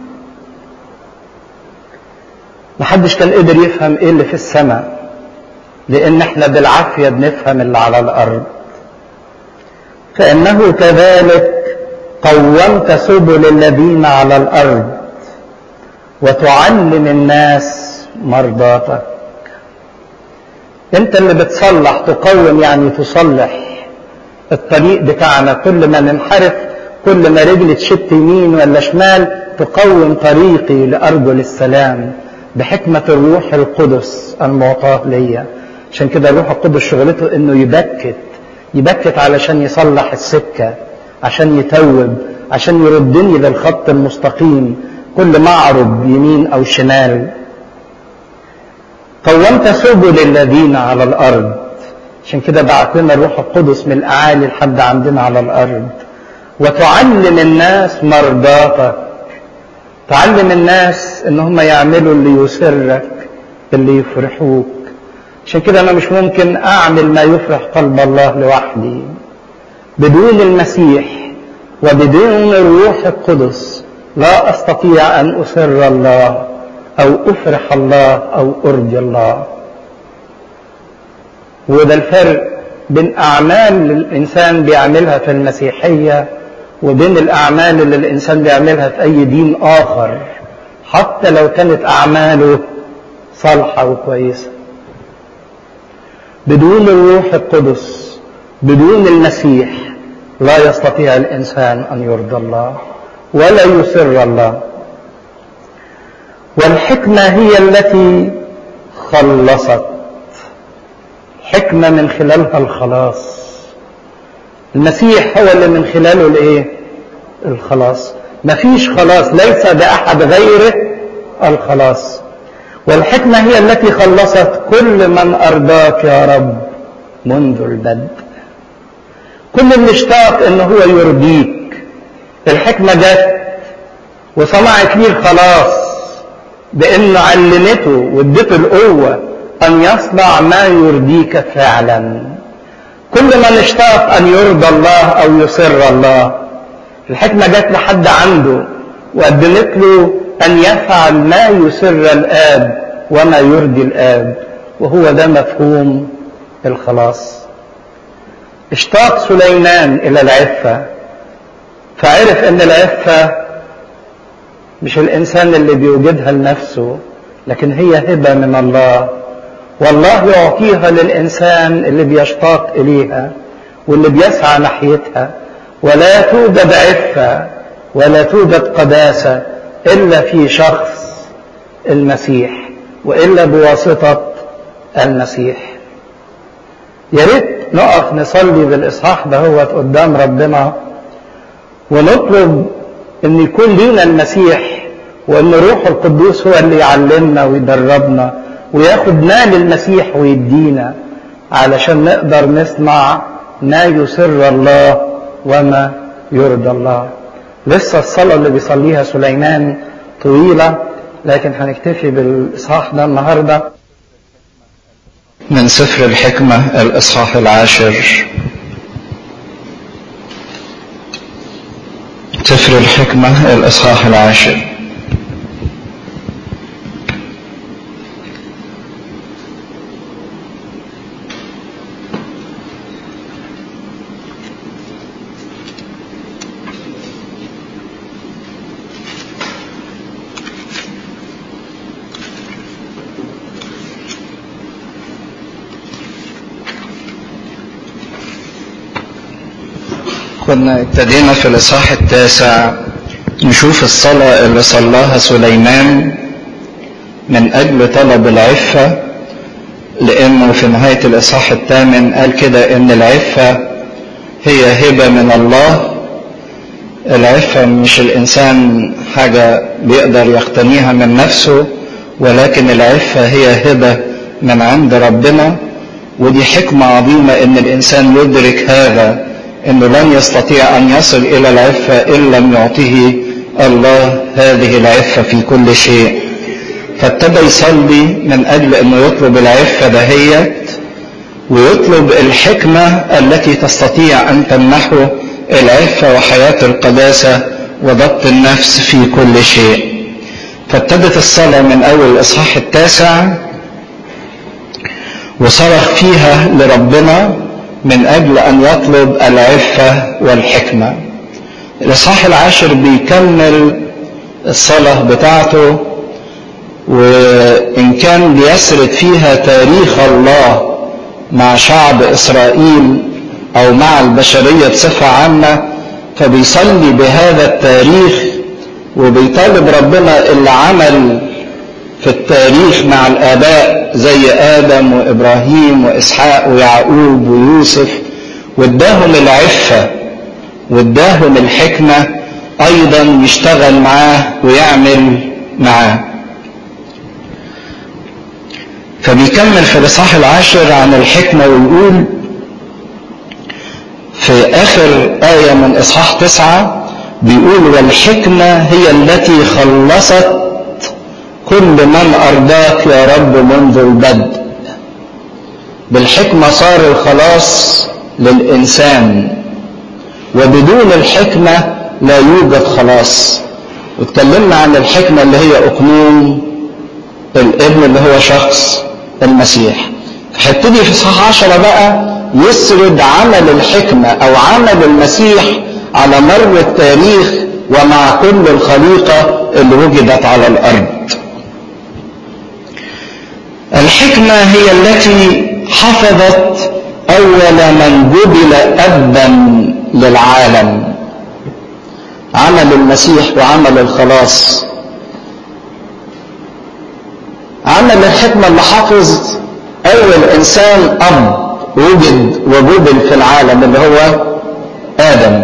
محدش كان قدر يفهم ايه اللي في السماء لان احنا بالعافية بنفهم اللي على الارض فانه كذلك قومت سبل الذين على الارض وتعلم الناس مرضاتك انت اللي بتصلح تقوم يعني تصلح الطريق بتاعنا كل ما ننحرف كل ما رجل تشت يمين ولا شمال تقوم طريقي لأرجل السلام بحكمة الروح القدس المعطاة ليا عشان كده الروح القدس شغلته انه يبكت يبكت علشان يصلح السكة عشان يتوب عشان يردني للخط المستقيم كل ما اعرض يمين او شمال قومت سبل الذين على الارض عشان كده بعت لنا الروح القدس من الاعالي لحد عندنا على الارض وتعلم الناس مرضاتك تعلم الناس ان هم يعملوا اللي يسرك اللي يفرحوك عشان كده انا مش ممكن اعمل ما يفرح قلب الله لوحدي بدون المسيح وبدون الروح القدس لا استطيع ان اسر الله او افرح الله او ارضي الله وده الفرق بين اعمال الانسان بيعملها في المسيحيه وبين الاعمال اللي الانسان بيعملها في اي دين اخر حتى لو كانت اعماله صالحه وكويسه بدون الروح القدس بدون المسيح لا يستطيع الانسان ان يرضى الله ولا يسر الله والحكمه هي التي خلصت حكمه من خلالها الخلاص المسيح هو اللي من خلاله الايه الخلاص مفيش خلاص ليس باحد غيره الخلاص والحكمة هي التي خلصت كل من أرضاك يا رب منذ البدء كل اللي اشتاق ان هو يرضيك الحكمة جت وصنعت ليه الخلاص بانه علمته وادته القوة ان يصنع ما يرضيك فعلا كل من اشتاق ان يرضى الله او يسر الله الحكمة جت لحد عنده وقدمت له أن يفعل ما يسر الآب وما يرضي الآب وهو ده مفهوم الخلاص اشتاق سليمان إلى العفة فعرف أن العفة مش الإنسان اللي بيوجدها لنفسه لكن هي هبة من الله والله يعطيها للإنسان اللي بيشتاق إليها واللي بيسعى ناحيتها ولا توجد عفة ولا توجد قداسة إلا في شخص المسيح وإلا بواسطة المسيح يا ريت نقف نصلي بالإصحاح دهوت قدام ربنا ونطلب ان يكون لينا المسيح وان روح القدوس هو اللي يعلمنا ويدربنا وياخد مال المسيح ويدينا علشان نقدر نسمع ما يسر الله وما يرضى الله لسه الصلاة اللي بيصليها سليمان طويلة لكن هنكتفي بالإصحاح ده النهاردة من سفر الحكمة الإصحاح العاشر سفر الحكمة الإصحاح العاشر كنا ابتدينا في الإصحاح التاسع نشوف الصلاة اللي صلاها سليمان من أجل طلب العفة لأنه في نهاية الإصحاح الثامن قال كده إن العفة هي هبة من الله العفة مش الإنسان حاجة بيقدر يقتنيها من نفسه ولكن العفة هي هبة من عند ربنا ودي حكمة عظيمة إن الإنسان يدرك هذا انه لن يستطيع ان يصل الى العفة ان لم يعطيه الله هذه العفة في كل شيء فابتدى يصلي من اجل انه يطلب العفة دهيت ويطلب الحكمة التي تستطيع ان تمنحه العفة وحياة القداسة وضبط النفس في كل شيء فابتدت الصلاة من اول الاصحاح التاسع وصرخ فيها لربنا من أجل أن يطلب العفة والحكمة الإصحاح العاشر بيكمل الصلاة بتاعته وإن كان بيسرد فيها تاريخ الله مع شعب إسرائيل أو مع البشرية بصفة عامة فبيصلي بهذا التاريخ وبيطالب ربنا اللي عمل في التاريخ مع الآباء زي آدم وإبراهيم وإسحاق ويعقوب ويوسف واداهم العفة واداهم الحكمة أيضا يشتغل معاه ويعمل معاه فبيكمل في الإصحاح العاشر عن الحكمة ويقول في آخر آية من إصحاح تسعة بيقول والحكمة هي التي خلصت كل من أرضاك يا رب منذ البدء بالحكمة صار الخلاص للإنسان وبدون الحكمة لا يوجد خلاص واتكلمنا عن الحكمة اللي هي أقنوم الابن اللي هو شخص المسيح هيبتدي في صح عشرة بقى يسرد عمل الحكمة أو عمل المسيح على مر التاريخ ومع كل الخليقة اللي وجدت على الأرض الحكمة هي التي حفظت أول من جبل أبا للعالم عمل المسيح وعمل الخلاص عمل الحكمة اللي حافظ أول إنسان أب وجد وجبل في العالم اللي هو آدم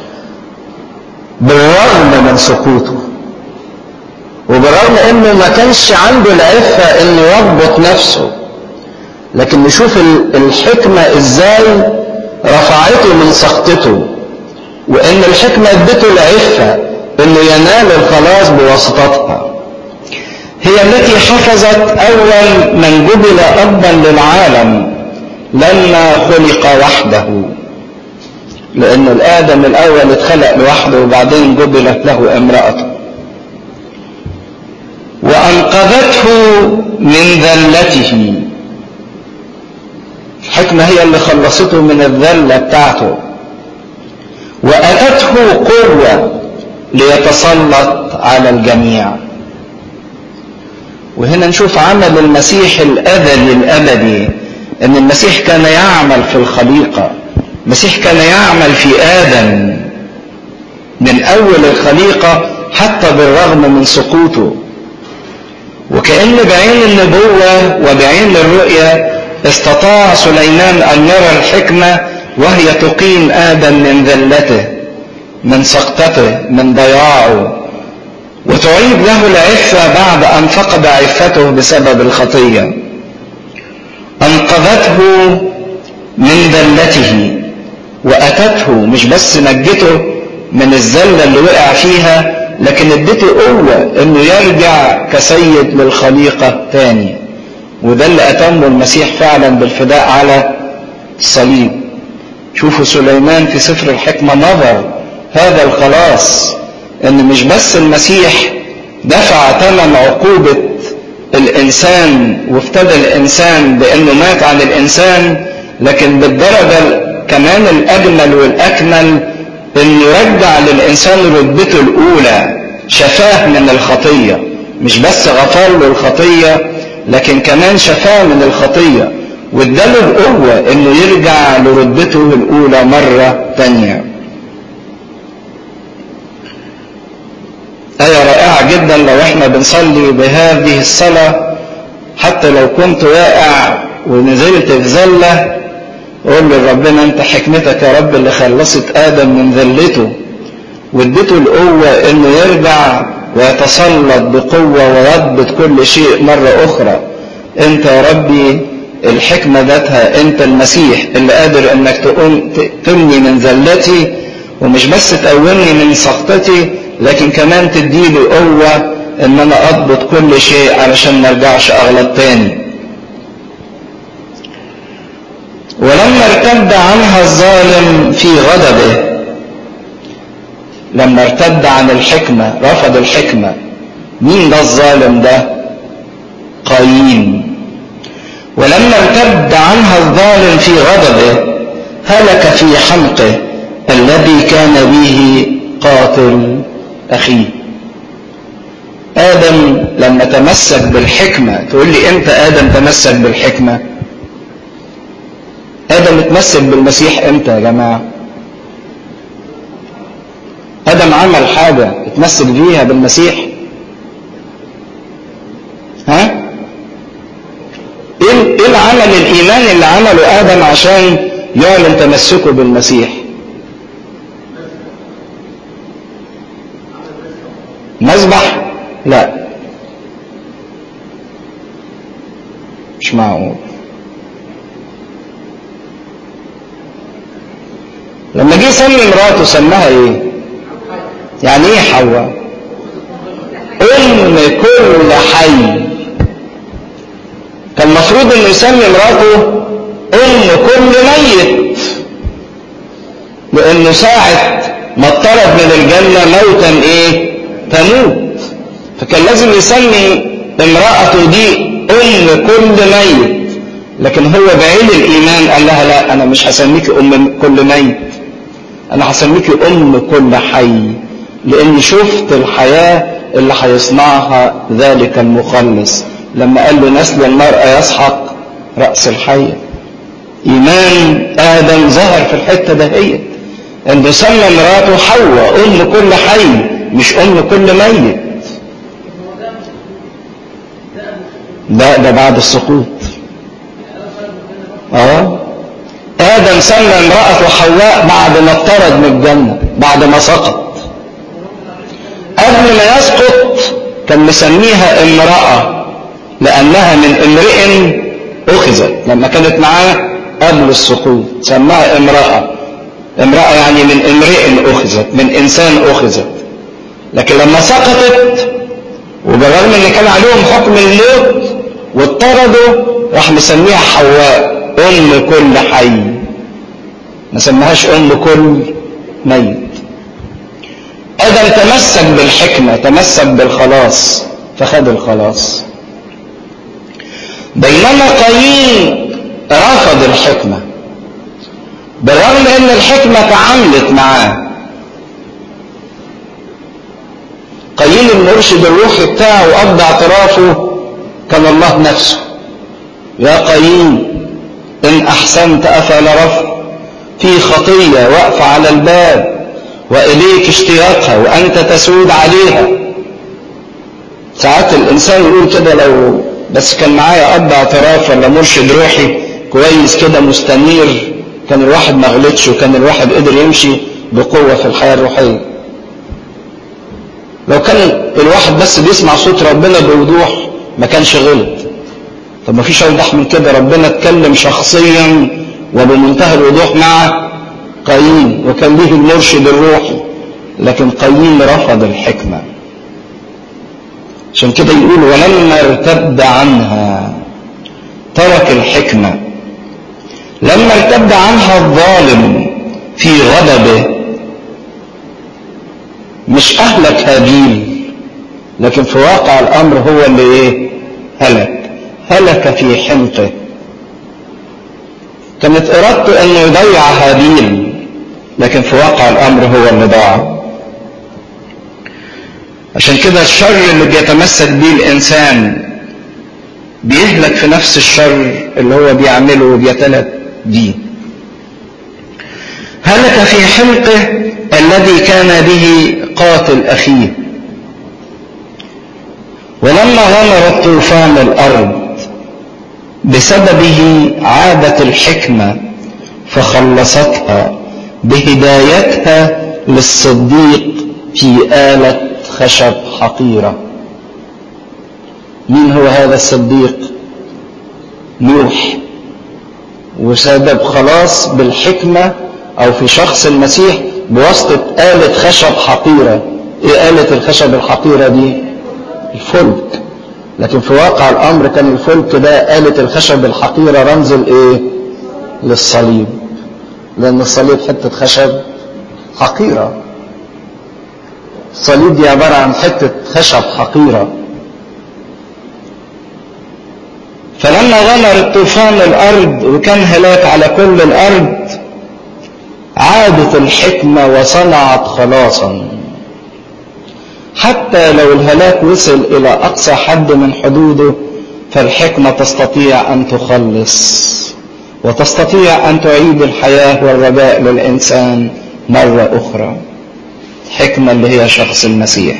بالرغم من سقوطه وبالرغم انه ما كانش عنده العفة انه يضبط نفسه لكن نشوف الحكمة ازاي رفعته من سقطته وان الحكمة ادته العفة انه ينال الخلاص بواسطتها هي التي حفظت اول من جبل ابا للعالم لما خلق وحده لان الادم الاول اتخلق لوحده وبعدين جبلت له امرأته وأنقذته من ذلته الحكمة هي اللي خلصته من الذلة بتاعته وأتته قوة ليتسلط على الجميع وهنا نشوف عمل المسيح الأزلي الأبدي أن المسيح كان يعمل في الخليقة المسيح كان يعمل في آدم من أول الخليقة حتى بالرغم من سقوطه وكأن بعين النبوة وبعين الرؤية استطاع سليمان أن يرى الحكمة وهي تقيم آدم من ذلته من سقطته من ضياعه وتعيد له العفة بعد أن فقد عفته بسبب الخطية أنقذته من ذلته وأتته مش بس نجته من الذلة اللي وقع فيها لكن ادته قوة انه يرجع كسيد للخليقة تاني وده اللي اتمه المسيح فعلا بالفداء على الصليب شوفوا سليمان في سفر الحكمة نظر هذا الخلاص ان مش بس المسيح دفع ثمن عقوبة الانسان وافتدى الانسان بانه مات عن الانسان لكن بالدرجة كمان الاجمل والاكمل انه يرجع للانسان رتبته الاولى شفاه من الخطيه مش بس غفر له الخطيه لكن كمان شفاه من الخطيه واداله القوه انه يرجع لرتبته الاولى مره تانيه آية رائعة جدا لو احنا بنصلي بهذه الصلاة حتى لو كنت واقع ونزلت في زلة قول لربنا انت حكمتك يا رب اللي خلصت ادم من ذلته واديته القوة انه يرجع ويتسلط بقوة ويضبط كل شيء مرة اخرى انت يا ربي الحكمة ذاتها انت المسيح اللي قادر انك تقوم تمني من ذلتي ومش بس تقومني من سخطتي لكن كمان تديلي قوة ان انا اضبط كل شيء علشان ما ارجعش اغلط تاني ولما ارتد عنها الظالم في غضبه لما ارتد عن الحكمة رفض الحكمة مين ده الظالم ده قايين ولما ارتد عنها الظالم في غضبه هلك في حمقه الذي كان به قاتل أخيه آدم لما تمسك بالحكمة تقول لي امتى آدم تمسك بالحكمة آدم اتمسك بالمسيح امتى يا جماعة آدم عمل حاجة اتمسك بيها بالمسيح ها ايه العمل الايمان اللي عمله ادم عشان يعلن تمسكه بالمسيح مذبح لا مش معقول لما جه يسمي مراته سماها ايه يعني ايه حواء ام كل حي كان المفروض انه يسمي مراته ام كل ميت لانه ساعة ما اطرد من الجنة موتا ايه تموت فكان لازم يسمي امرأته دي ام كل ميت لكن هو بعين الايمان قال لها لا انا مش هسميكي ام كل ميت انا هسميكي ام كل حي لاني شفت الحياة اللي هيصنعها ذلك المخلص لما قال له نسل المرأة يسحق رأس الحية إيمان آدم ظهر في الحتة دهيت أنه سمى مراته حواء أم كل حي مش أم كل ميت ده ده بعد السقوط اه آدم سمى امرأته حواء بعد ما اطرد من الجنة بعد ما سقط قبل ما يسقط كان مسميها امرأة لأنها من امرئ أخذت لما كانت معاه قبل السقوط سماها امرأة امرأة يعني من امرئ أخذت من إنسان أخذت لكن لما سقطت وبالرغم ان كان عليهم حكم الموت واضطردوا راح مسميها حواء ام كل حي ما سماهاش ام كل ميت ادم تمسك بالحكمه تمسك بالخلاص فخد الخلاص بينما قايين رفض الحكمة بالرغم ان الحكمة تعاملت معاه قايين المرشد الروحي بتاعه وقضى اعترافه كان الله نفسه يا قايين ان احسنت افلا رفض في خطية واقفة على الباب واليك اشتياقها وانت تسود عليها ساعات الانسان يقول كده لو بس كان معايا اب اعتراف ولا مرشد روحي كويس كده مستنير كان الواحد ما غلطش وكان الواحد قدر يمشي بقوه في الحياه الروحيه لو كان الواحد بس بيسمع صوت ربنا بوضوح ما كانش غلط طب ما فيش اوضح من كده ربنا اتكلم شخصيا وبمنتهى الوضوح مع قايين وكان ليه المرشد الروحي لكن قايين رفض الحكمه عشان كده يقول ولما ارتد عنها ترك الحكمة لما ارتد عنها الظالم في غضبه مش أهلك هابيل لكن في واقع الأمر هو اللي إيه هلك هلك في حنقه كانت إرادته أنه يضيع هابيل لكن في واقع الأمر هو اللي ضاع عشان كده الشر اللي بيتمسك بيه الانسان بيهلك في نفس الشر اللي هو بيعمله وبيتلف بيه هلك في حلقه الذي كان به قاتل اخيه ولما غمر الطوفان الارض بسببه عادت الحكمه فخلصتها بهدايتها للصديق في اله خشب حقيرة مين هو هذا الصديق نوح وسبب خلاص بالحكمة أو في شخص المسيح بواسطة آلة خشب حقيرة إيه آلة الخشب الحقيرة دي الفلك لكن في واقع الأمر كان الفلك ده آلة الخشب الحقيرة رمز الإيه للصليب لأن الصليب حتة خشب حقيرة الصليب دي عبارة عن حتة خشب حقيرة فلما غمر الطوفان الأرض وكان هلاك على كل الأرض عادت الحكمة وصنعت خلاصا حتى لو الهلاك وصل إلى أقصى حد من حدوده فالحكمة تستطيع أن تخلص وتستطيع أن تعيد الحياة والرجاء للإنسان مرة أخرى الحكمة اللي هي شخص المسيح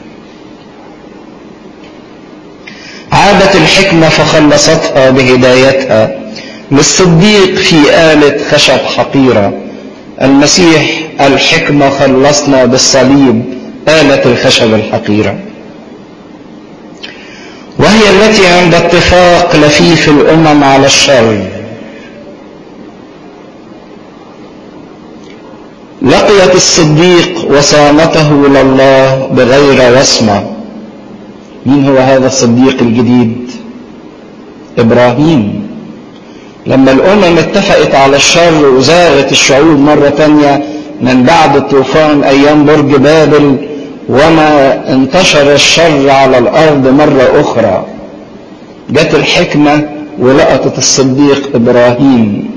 عادت الحكمة فخلصتها بهدايتها للصديق في آلة خشب حقيرة المسيح الحكمة خلصنا بالصليب آلة الخشب الحقيرة وهي التي عند اتفاق لفيف الأمم على الشر لقيت الصديق وصامته لله بغير وصمة مين هو هذا الصديق الجديد إبراهيم لما الأمم اتفقت على الشر وزاغت الشعوب مرة تانية من بعد الطوفان أيام برج بابل وما انتشر الشر على الأرض مرة أخرى جت الحكمة ولقطت الصديق إبراهيم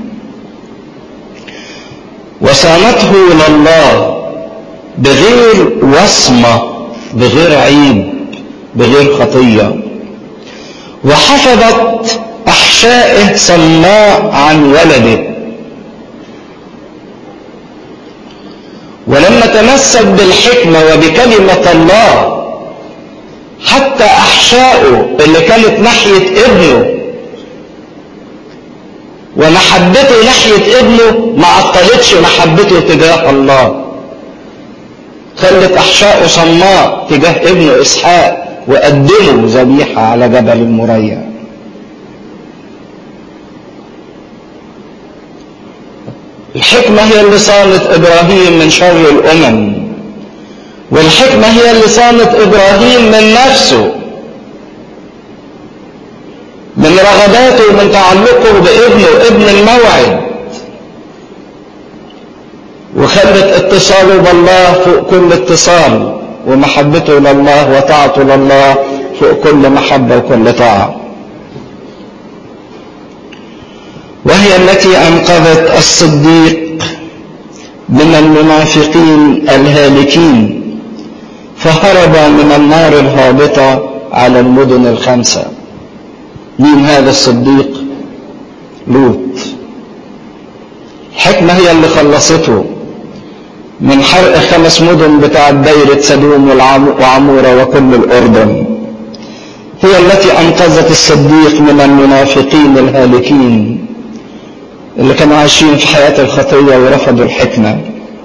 وصانته لله بغير وصمة بغير عيب بغير خطية وحفظت أحشائه صماء عن ولده ولما تمسك بالحكمة وبكلمة الله حتى أحشائه اللي كانت ناحية ابنه ومحبته ناحية ابنه ما عطلتش محبته تجاه الله خلت أحشائه صماء تجاه ابنه إسحاق وقدمه ذبيحة على جبل المريع الحكمة هي اللي صانت إبراهيم من شر الأمم والحكمة هي اللي صانت إبراهيم من نفسه من رغباته ومن تعلقه بابنه ابن الموعد وخلت اتصاله بالله فوق كل اتصال ومحبته لله وطاعته لله فوق كل محبة وكل طاعة وهي التي أنقذت الصديق من المنافقين الهالكين فهرب من النار الهابطة على المدن الخمسة مين هذا الصديق لوط الحكمة هي اللي خلصته من حرق خمس مدن بتاع دايرة سدوم وعمورة وكل الأردن هي التي أنقذت الصديق من المنافقين الهالكين اللي كانوا عايشين في حياة الخطية ورفضوا الحكمة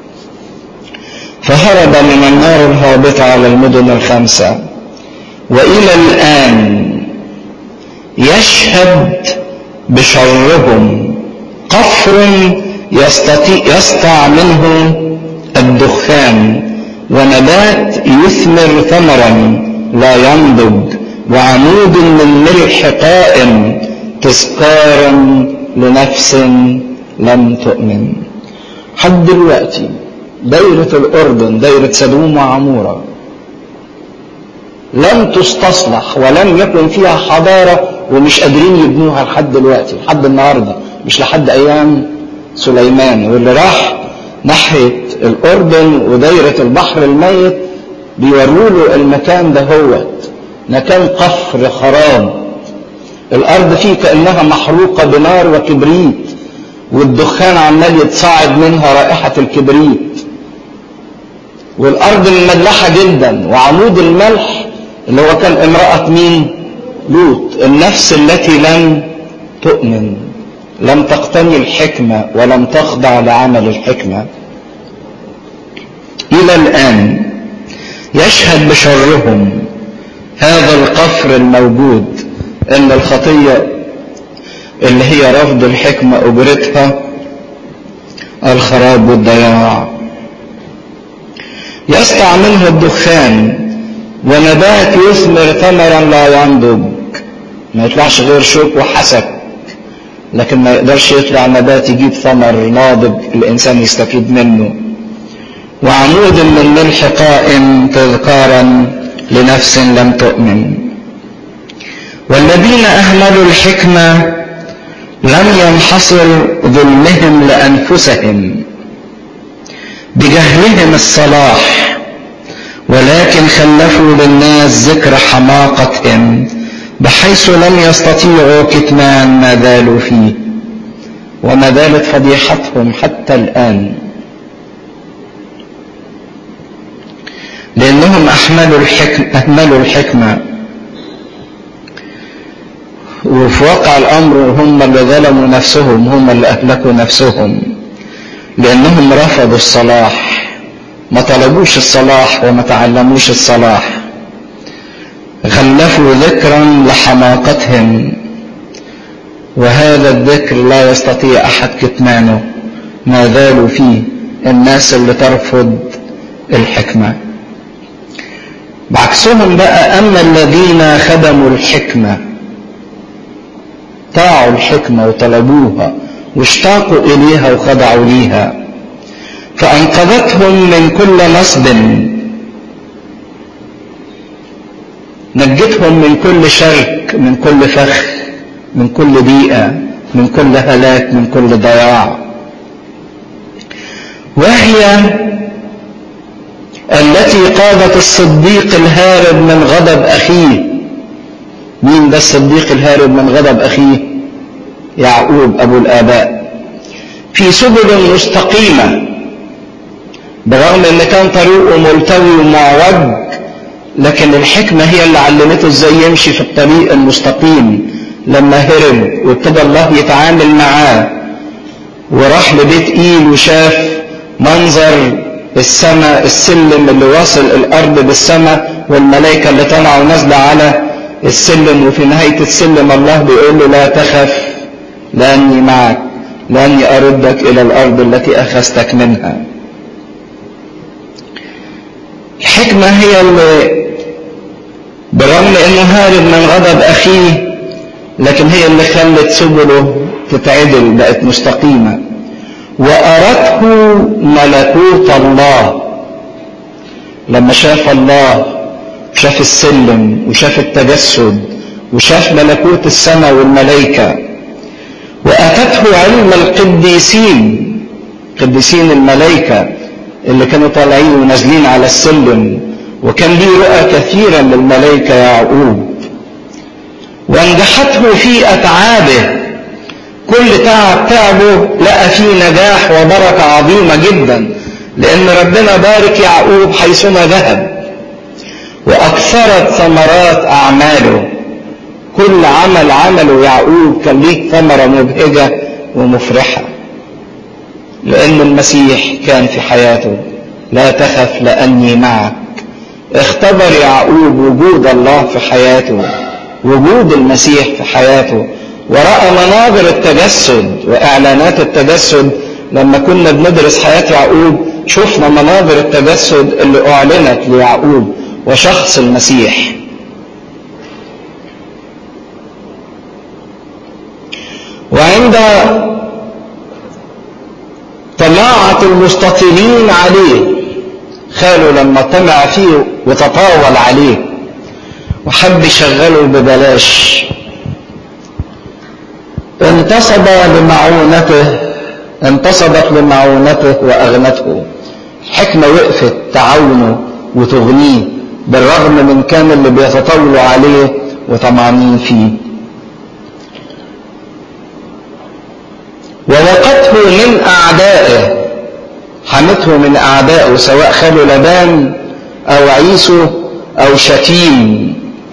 فهرب من النار الهابطة على المدن الخمسة وإلى الآن يشهد بشرهم قفر يستطيع يسطع منه الدخان ونبات يثمر ثمرا لا ينضج وعمود من ملح قائم تذكارا لنفس لم تؤمن حد دلوقتي دايرة الأردن دايرة سدوم وعمورة لم تستصلح ولم يكن فيها حضارة ومش قادرين يبنوها لحد دلوقتي لحد النهاردة مش لحد أيام سليمان واللي راح ناحية الأردن ودايرة البحر الميت بيوروا له المكان ده هوت مكان قفر خراب الأرض فيه كأنها محروقة بنار وكبريت والدخان عمال يتصاعد منها رائحة الكبريت والأرض مملحة جدا وعمود الملح اللي هو كان امرأة مين؟ لوط النفس التي لم تؤمن لم تقتني الحكمة ولم تخضع لعمل الحكمة إلى الآن يشهد بشرهم هذا القفر الموجود ان الخطية اللي هي رفض الحكمة اجرتها الخراب والضياع يسطع منه الدخان ونبات يثمر ثمرا لا ينضج ما يطلعش غير شوك وحسك لكن ما يقدرش يطلع نبات يجيب ثمر ناضج الانسان يستفيد منه وعمود من ملح قائم تذكارا لنفس لم تؤمن والذين اهملوا الحكمه لم ينحصر ظلمهم لانفسهم بجهلهم الصلاح ولكن خلفوا للناس ذكر حماقتهم بحيث لم يستطيعوا كتمان ما زالوا فيه وما زالت فضيحتهم حتى الان لانهم احملوا الحكم اهملوا الحكمه وفي واقع الامر هم اللي ظلموا نفسهم هم اللي اهلكوا نفسهم لانهم رفضوا الصلاح ما طلبوش الصلاح وما تعلموش الصلاح غلفوا ذكرا لحماقتهم وهذا الذكر لا يستطيع احد كتمانه ما زالوا فيه الناس اللي ترفض الحكمه بعكسهم بقى اما الذين خدموا الحكمه طاعوا الحكمه وطلبوها واشتاقوا اليها وخضعوا ليها فانقذتهم من كل نصب نجتهم من كل شرك من كل فخ من كل بيئه من كل هلاك من كل ضياع وهي التي قادت الصديق الهارب من غضب اخيه مين ده الصديق الهارب من غضب اخيه يعقوب ابو الاباء في سبل مستقيمه برغم ان كان طريقه ملتوي ومعوج لكن الحكمه هي اللي علمته ازاي يمشي في الطريق المستقيم لما هرب وابتدى الله يتعامل معاه وراح لبيت ايل وشاف منظر السماء السلم اللي واصل الارض بالسماء والملائكه اللي طالعه ونازله على السلم وفي نهايه السلم الله بيقول له لا تخف لاني معك لاني اردك الى الارض التي اخذتك منها الحكمه هي اللي برغم انه هارب من غضب اخيه لكن هي اللي خلت سبله تتعدل بقت مستقيمه وأرته ملكوت الله لما شاف الله شاف السلم وشاف التجسد وشاف ملكوت السماء والملائكة وأتته علم القديسين قديسين الملائكة اللي كانوا طالعين ونازلين على السلم وكان ليه رؤى كثيرة للملائكة يعقوب وانجحته في أتعابه كل تعب تعبه لقى فيه نجاح وبركة عظيمة جدا لأن ربنا بارك يعقوب حيثما ذهب وأكثرت ثمرات أعماله كل عمل عمله يعقوب كان ليه ثمرة مبهجة ومفرحة لأن المسيح كان في حياته لا تخف لأني معك اختبر يعقوب وجود الله في حياته وجود المسيح في حياته ورأى مناظر التجسد وإعلانات التجسد لما كنا بندرس حياة يعقوب شفنا مناظر التجسد اللي أعلنت ليعقوب وشخص المسيح وعند طماعة المستطيلين عليه خاله لما طمع فيه وتطاول عليه وحب يشغله ببلاش انتصب لمعونته انتصبت لمعونته واغنته حكمة وقفت تعاونه وتغنيه بالرغم من كان اللي بيتطاولوا عليه وطمعانين فيه ووقته من اعدائه حمته من اعدائه سواء خاله لبان او عيسو او شتيم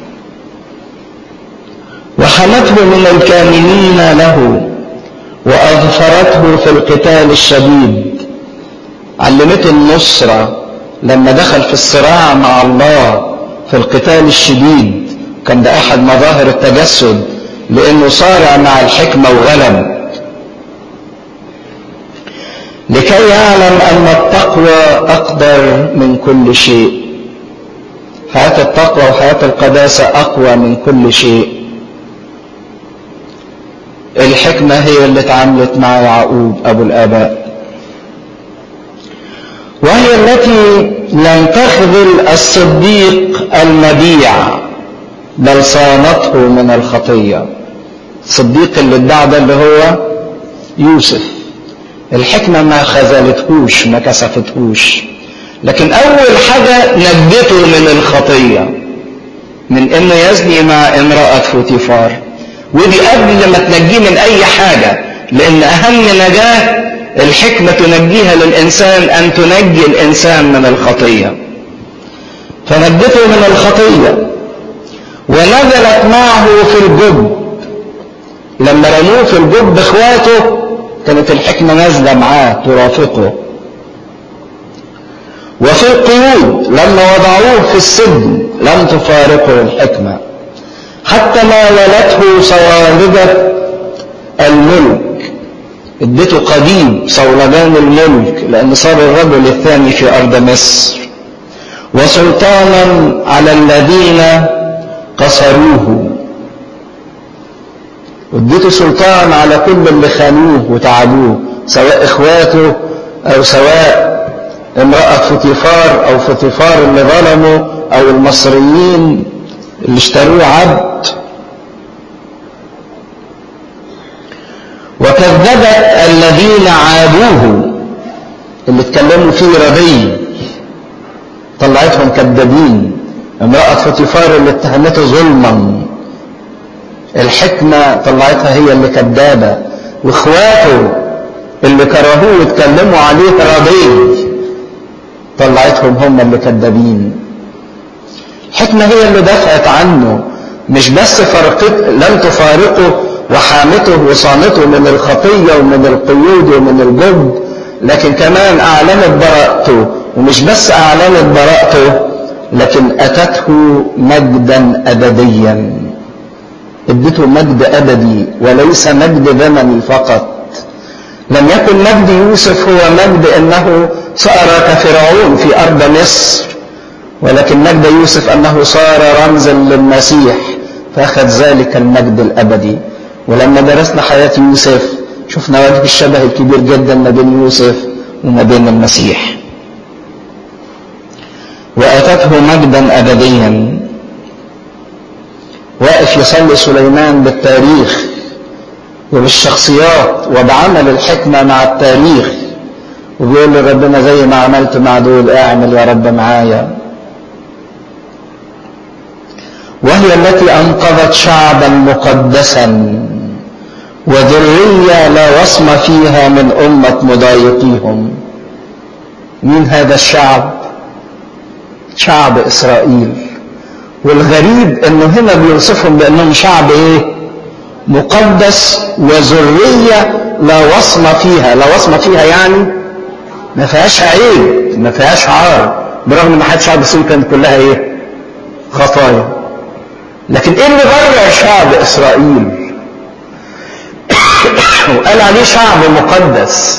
وحمته من الكاملين له واظفرته في القتال الشديد علمته النصرة لما دخل في الصراع مع الله في القتال الشديد كان ده احد مظاهر التجسد لانه صارع مع الحكمة وغلب لكي يعلم ان التقوى اقدر من كل شيء حياة التقوى وحياة القداسة اقوى من كل شيء الحكمة هي اللي اتعاملت مع يعقوب ابو الاباء وهي التي لم تخذل الصديق المبيع بل صانته من الخطية الصديق اللي ادعى ده اللي هو يوسف الحكمة ما خذلتهوش ما كسفتهوش لكن أول حاجة نجته من الخطية من إنه يزني مع امرأة فوتيفار ودي قبل ما تنجيه من أي حاجة لأن أهم نجاة الحكمة تنجيها للإنسان أن تنجي الإنسان من الخطية فنجته من الخطية ونزلت معه في الجب لما رموه في الجب اخواته كانت الحكمة نازلة معاه ترافقه وفي القيود لما وضعوه في السجن لم تفارقه الحكمة حتى ما ولته صوالبة الملك اديته قديم صولجان الملك لأن صار الرجل الثاني في أرض مصر وسلطانا على الذين قصروه واديته سلطان على كل اللي خانوه وتعبوه سواء اخواته او سواء امرأة فطيفار او فطيفار اللي ظلموا او المصريين اللي اشتروه عبد وكذبت الذين عابوه اللي اتكلموا فيه ربي طلعتهم كذابين امرأة فطيفار اللي اتهمته ظلما الحكمة طلعتها هي اللي كذابة واخواته اللي كرهوه واتكلموا عليه رضي طلعتهم هم اللي كذابين الحكمة هي اللي دفعت عنه مش بس فرقت لم تفارقه وحامته وصانته من الخطية ومن القيود ومن الجب لكن كمان أعلنت براءته ومش بس أعلنت براءته لكن أتته مجدا أبديا ادته مجد أبدي وليس مجد زمني فقط لم يكن مجد يوسف هو مجد أنه صار كفرعون في أرض مصر ولكن مجد يوسف أنه صار رمزا للمسيح فأخذ ذلك المجد الأبدي ولما درسنا حياة يوسف شفنا وجه الشبه الكبير جدا ما بين يوسف وما بين المسيح وأتته مجدا أبديا واقف يصلي سليمان بالتاريخ وبالشخصيات وبعمل الحكمة مع التاريخ وبيقول لربنا زي ما عملت مع دول اعمل يا رب معايا وهي التي أنقذت شعبا مقدسا وذرية لا وصم فيها من أمة مضايقيهم مين هذا الشعب شعب إسرائيل والغريب انه هنا بيوصفهم بانهم شعب ايه مقدس وذرية لا وصم فيها لا وصم فيها يعني ما فيهاش عيب ما فيهاش عار برغم ان حياة شعب اسرائيل كانت كلها ايه خطايا لكن ايه اللي غير شعب اسرائيل وقال عليه شعب مقدس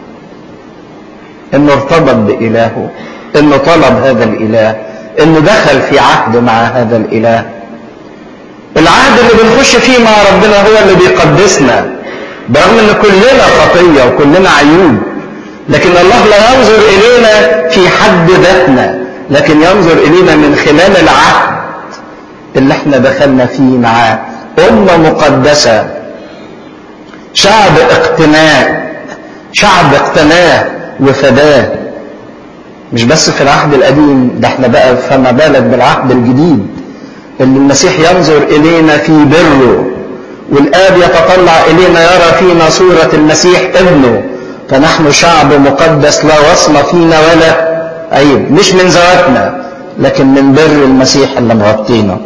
انه ارتبط بإلهه انه طلب هذا الإله انه دخل في عهد مع هذا الإله العهد اللي بنخش فيه مع ربنا هو اللي بيقدسنا برغم ان كلنا خطية وكلنا عيوب لكن الله لا ينظر الينا في حد ذاتنا لكن ينظر الينا من خلال العهد اللي احنا دخلنا فيه معاه أمة مقدسة شعب اقتناء شعب اقتناه وفداه مش بس في العهد القديم ده احنا بقى فما بالك بالعهد الجديد اللي المسيح ينظر الينا في بره والاب يتطلع الينا يرى فينا صورة المسيح ابنه فنحن شعب مقدس لا وصم فينا ولا عيب مش من ذواتنا لكن من بر المسيح اللي مغطينا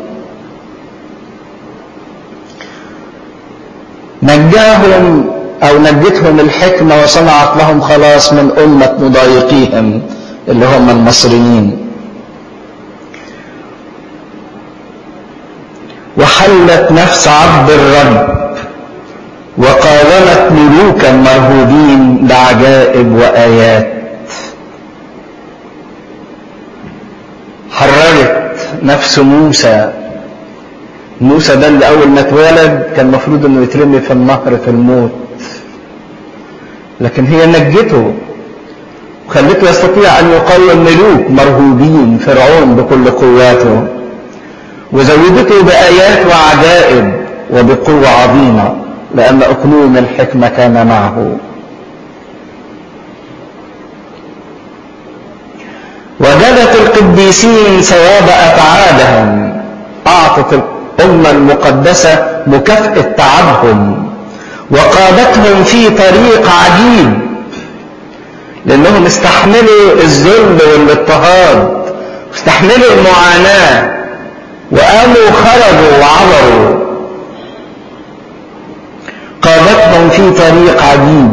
نجاهم او نجتهم الحكمة وصنعت لهم خلاص من امة مضايقيهم اللي هم المصريين وحلت نفس عبد الرب وقاومت ملوكا مرهوبين بعجائب وآيات حررت نفس موسى موسى ده اللي أول ما اتولد كان المفروض إنه يترمي في النهر في الموت لكن هي نجته وخلته يستطيع أن يقاوم ملوك مرهوبين فرعون بكل قواته وزودته بآيات وعجائب وبقوة عظيمة لأن أقلوم الحكمة كان معه وجدت القديسين ثواب أفعالهم أعطت الأمة المقدسة مكافأة تعبهم وقادتهم في طريق عجيب لأنهم استحملوا الذل والاضطهاد استحملوا المعاناة وقاموا خرجوا وعبروا قادتهم في طريق عجيب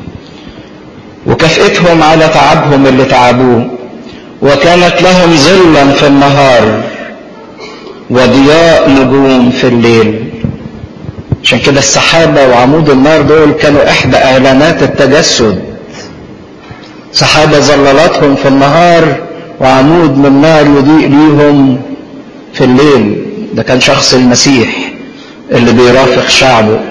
وكافئتهم على تعبهم اللي تعبوه وكانت لهم ظلا في النهار وضياء نجوم في الليل عشان كده السحابة وعمود النار دول كانوا إحدى إعلانات التجسد سحابة ظللتهم في النهار وعمود من نار يضيء ليهم في الليل ده كان شخص المسيح اللي بيرافق شعبه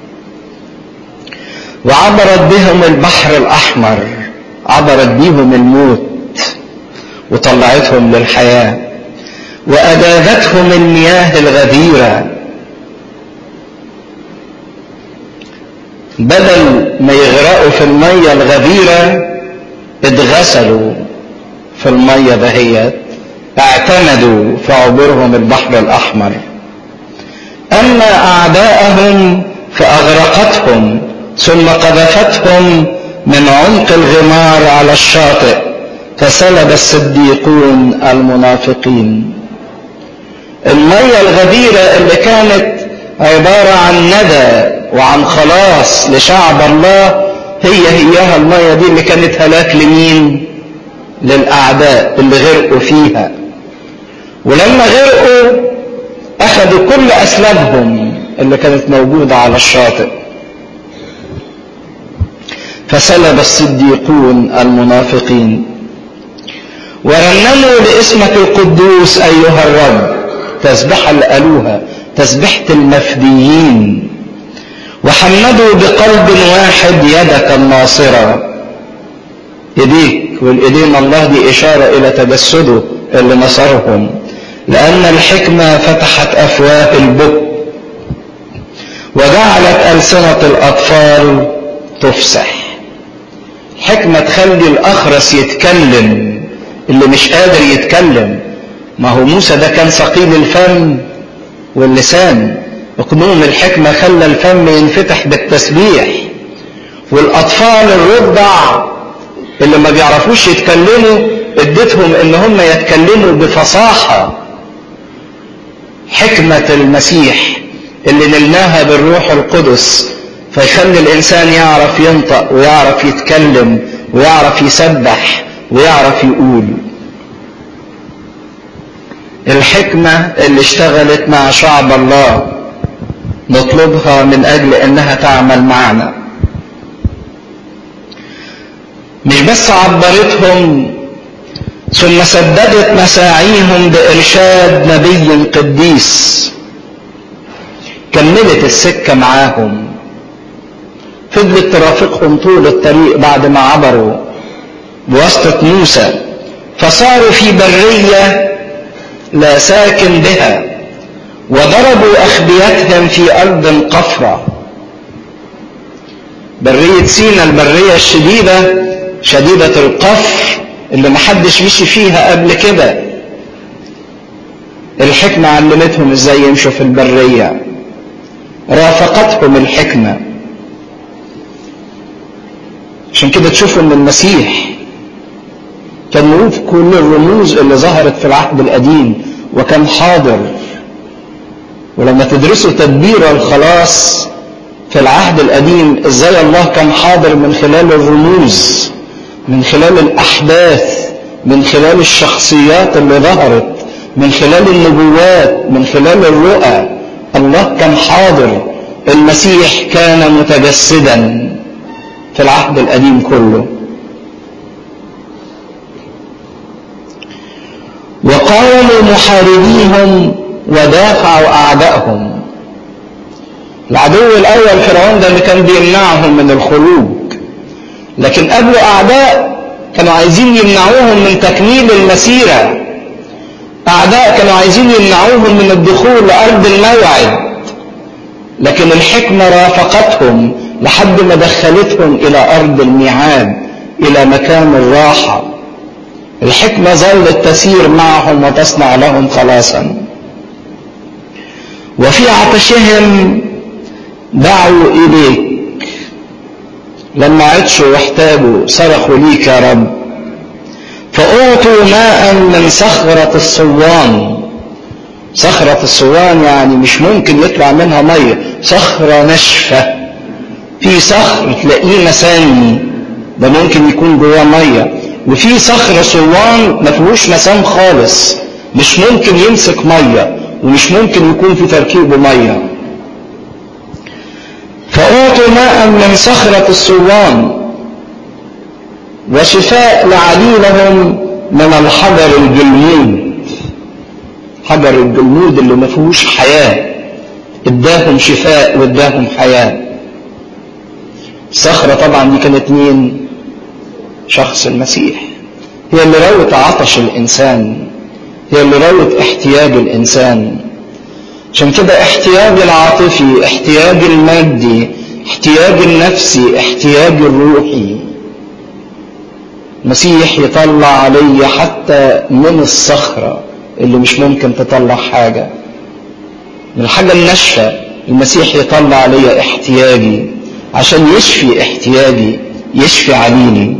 وعبرت بهم البحر الأحمر عبرت بيهم الموت وطلعتهم للحياة وأجازتهم المياه الغديرة بدل ما يغرقوا في المية الغديرة اتغسلوا في المية دهيت اعتمدوا في عبورهم البحر الأحمر أما أعداءهم فأغرقتهم ثم قذفتهم من عمق الغمار على الشاطئ فسلب الصديقون المنافقين المية الغديرة اللي كانت عبارة عن ندى وعن خلاص لشعب الله هي هيها المية دي اللي كانت هلاك لمين للأعداء اللي غرقوا فيها ولما غرقوا أخذوا كل أسلابهم اللي كانت موجودة على الشاطئ فسلب الصديقون المنافقين ورنموا لاسمك القدوس أيها الرب تسبحة اللي قالوها تسبحة المفديين وحمدوا بقلب واحد يدك الناصرة ايديك والايدين الله دي اشارة الى تجسده اللي نصرهم لأن الحكمة فتحت أفواه البك وجعلت ألسنة الأطفال تفسح حكمة تخلي الأخرس يتكلم اللي مش قادر يتكلم ما هو موسى ده كان ثقيل الفم واللسان اقنوم الحكمة خلى الفم ينفتح بالتسبيح والأطفال الرضع اللي ما بيعرفوش يتكلموا اديتهم ان هم يتكلموا بفصاحة حكمة المسيح اللي نلناها بالروح القدس فيخلي الانسان يعرف ينطق ويعرف يتكلم ويعرف يسبح ويعرف يقول الحكمة اللي اشتغلت مع شعب الله نطلبها من اجل انها تعمل معنا مش بس عبرتهم ثم سددت مساعيهم بإرشاد نبي قديس كملت السكة معاهم فضلت ترافقهم طول الطريق بعد ما عبروا بواسطة موسى فصاروا في برية لا ساكن بها وضربوا أخبيتهم في أرض قفرة برية سينا البرية الشديدة شديدة القفر اللي محدش مشي فيها قبل كده الحكمة علمتهم ازاي يمشوا في البرية رافقتهم الحكمة عشان كده تشوفوا ان المسيح كان موجود كل الرموز اللي ظهرت في العهد القديم وكان حاضر ولما تدرسوا تدبير الخلاص في العهد القديم ازاي الله كان حاضر من خلال الرموز من خلال الأحداث من خلال الشخصيات اللي ظهرت من خلال النبوات من خلال الرؤى الله كان حاضر المسيح كان متجسدا في العهد القديم كله وقاوموا محاربيهم ودافعوا أعدائهم العدو الأول فرعون ده اللي كان بيمنعهم من الخروج لكن قبلوا أعداء كانوا عايزين يمنعوهم من تكميل المسيرة أعداء كانوا عايزين يمنعوهم من الدخول لأرض الموعد لكن الحكمة رافقتهم لحد ما دخلتهم إلى أرض الميعاد إلى مكان الراحة الحكمة ظلت تسير معهم وتصنع لهم خلاصا وفي عطشهم دعوا إليك لما عطشوا واحتاجوا صرخوا ليك يا رب فأعطوا ماء من صخرة الصوان صخرة الصوان يعني مش ممكن يطلع منها مية صخرة ناشفة في صخر تلاقيه مسامي ده ممكن يكون جواه مية وفي صخر صوان ما فيهوش مسام خالص مش ممكن يمسك مية ومش ممكن يكون في تركيبه ميه فأعطوا ماء من صخرة الصوان وشفاء لعليلهم من الحجر الجلمود حجر الجلمود اللي ما فيهوش حياة اداهم شفاء واداهم حياة الصخرة طبعا دي كانت مين شخص المسيح هي اللي روت عطش الإنسان هي اللي روت احتياج الإنسان عشان كده احتياج العاطفي احتياج المادي احتياج النفسي احتياج الروحي المسيح يطلع علي حتى من الصخرة اللي مش ممكن تطلع حاجة من الحاجة الناشفة المسيح يطلع علي احتياجي عشان يشفي احتياجي يشفي عليلي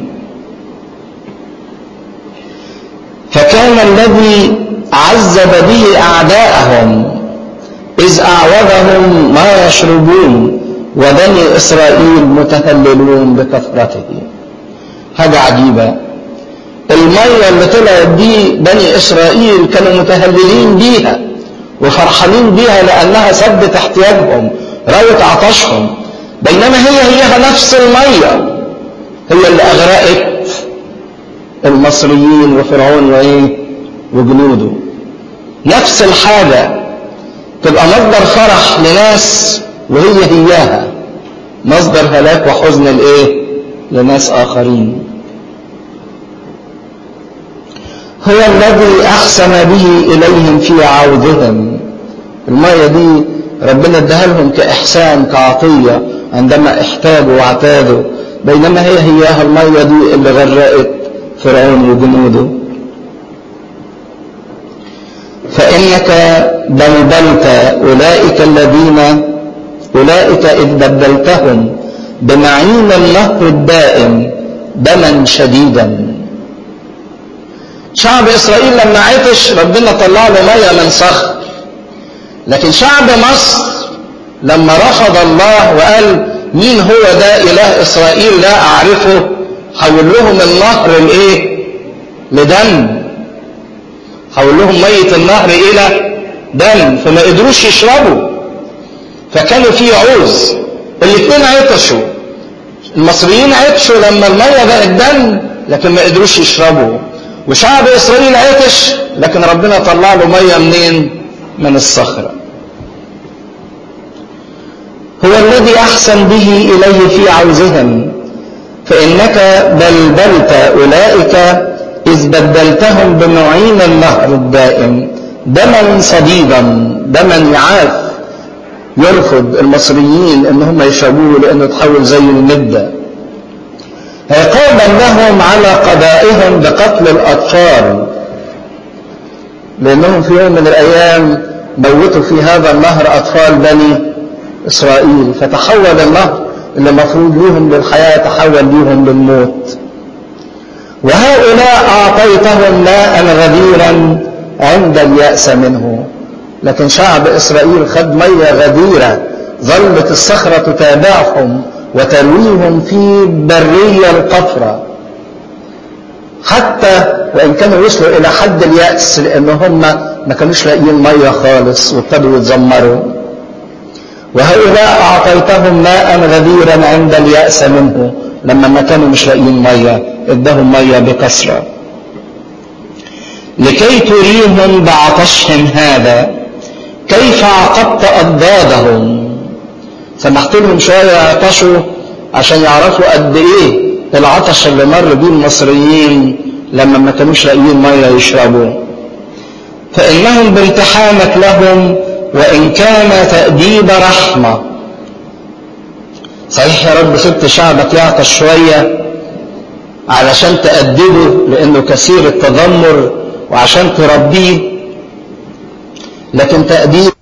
فكان الذي عذب به أعداءهم إذ أعوضهم ما يشربون وبني إسرائيل متهللون بكثرته حاجة عجيبة المية اللي طلعت دي بني إسرائيل كانوا متهللين بيها وفرحانين بيها لأنها سدت احتياجهم روت عطشهم بينما هي هي نفس المية هي اللي أغرقت المصريين وفرعون وإيه وجنوده نفس الحاجة تبقى مصدر فرح لناس وهي هياها مصدر هلاك وحزن لايه لناس اخرين هو الذي أحسن به إليهم في عودهم المية دي ربنا اداها لهم كإحسان كعطية عندما احتاجوا واعتادوا بينما هي هي المية دي اللي غرقت فرعون وجنوده فإنك بلبلت أولئك الذين أولئك إذ بدلتهم بنعيم النهر الدائم دما شديدا شعب إسرائيل لما عطش ربنا طلع له مية من صخر لكن شعب مصر لما رفض الله وقال مين هو ده إله إسرائيل لا أعرفه حول لهم النهر الإيه لدم حول لهم مية النهر إلى دم فما قدروش يشربوا فكانوا في عوز الاثنين عطشوا المصريين عطشوا لما المية بقت دم لكن ما قدروش يشربوا وشعب إسرائيل عطش لكن ربنا طلع له مية منين من الصخرة هو الذي أحسن به إليه في عوزهم فإنك بلبلت أولئك إذ بدلتهم بنوعين النهر الدائم دما صديدا دما يعاف يرفض المصريين ان هم يشربوه لانه تحول زي المده عقابا لهم على قضائهم بقتل الاطفال لانهم في يوم من الايام موتوا في هذا النهر اطفال بني اسرائيل فتحول النهر اللي مفروض لهم للحياه تحول لهم للموت وهؤلاء اعطيتهم ماء غديرا عند الياس منه لكن شعب اسرائيل خد ميه غديره ظلت الصخره تتابعهم وترويهم في بريه القفره حتى وان كانوا وصلوا الى حد الياس لان هم ما كانوش لاقيين ميه خالص وابتدوا يتذمروا وهؤلاء اعطيتهم ماء غديرا عند الياس منه لما ما كانوا مش لاقيين ميه ادهم ميه بكثره لكي تريهم بعطشهم هذا كيف عقبت أضدادهم سمحت لهم شوية يعطشوا عشان يعرفوا قد إيه العطش اللي مر بيه المصريين لما ما كانوش لاقيين مية يشربوا فإنهم بامتحانك لهم وإن كان تأديب رحمة صحيح يا رب سبت شعبك يعطش شوية علشان تأدبه لأنه كثير التذمر وعشان تربيه لكن تأديب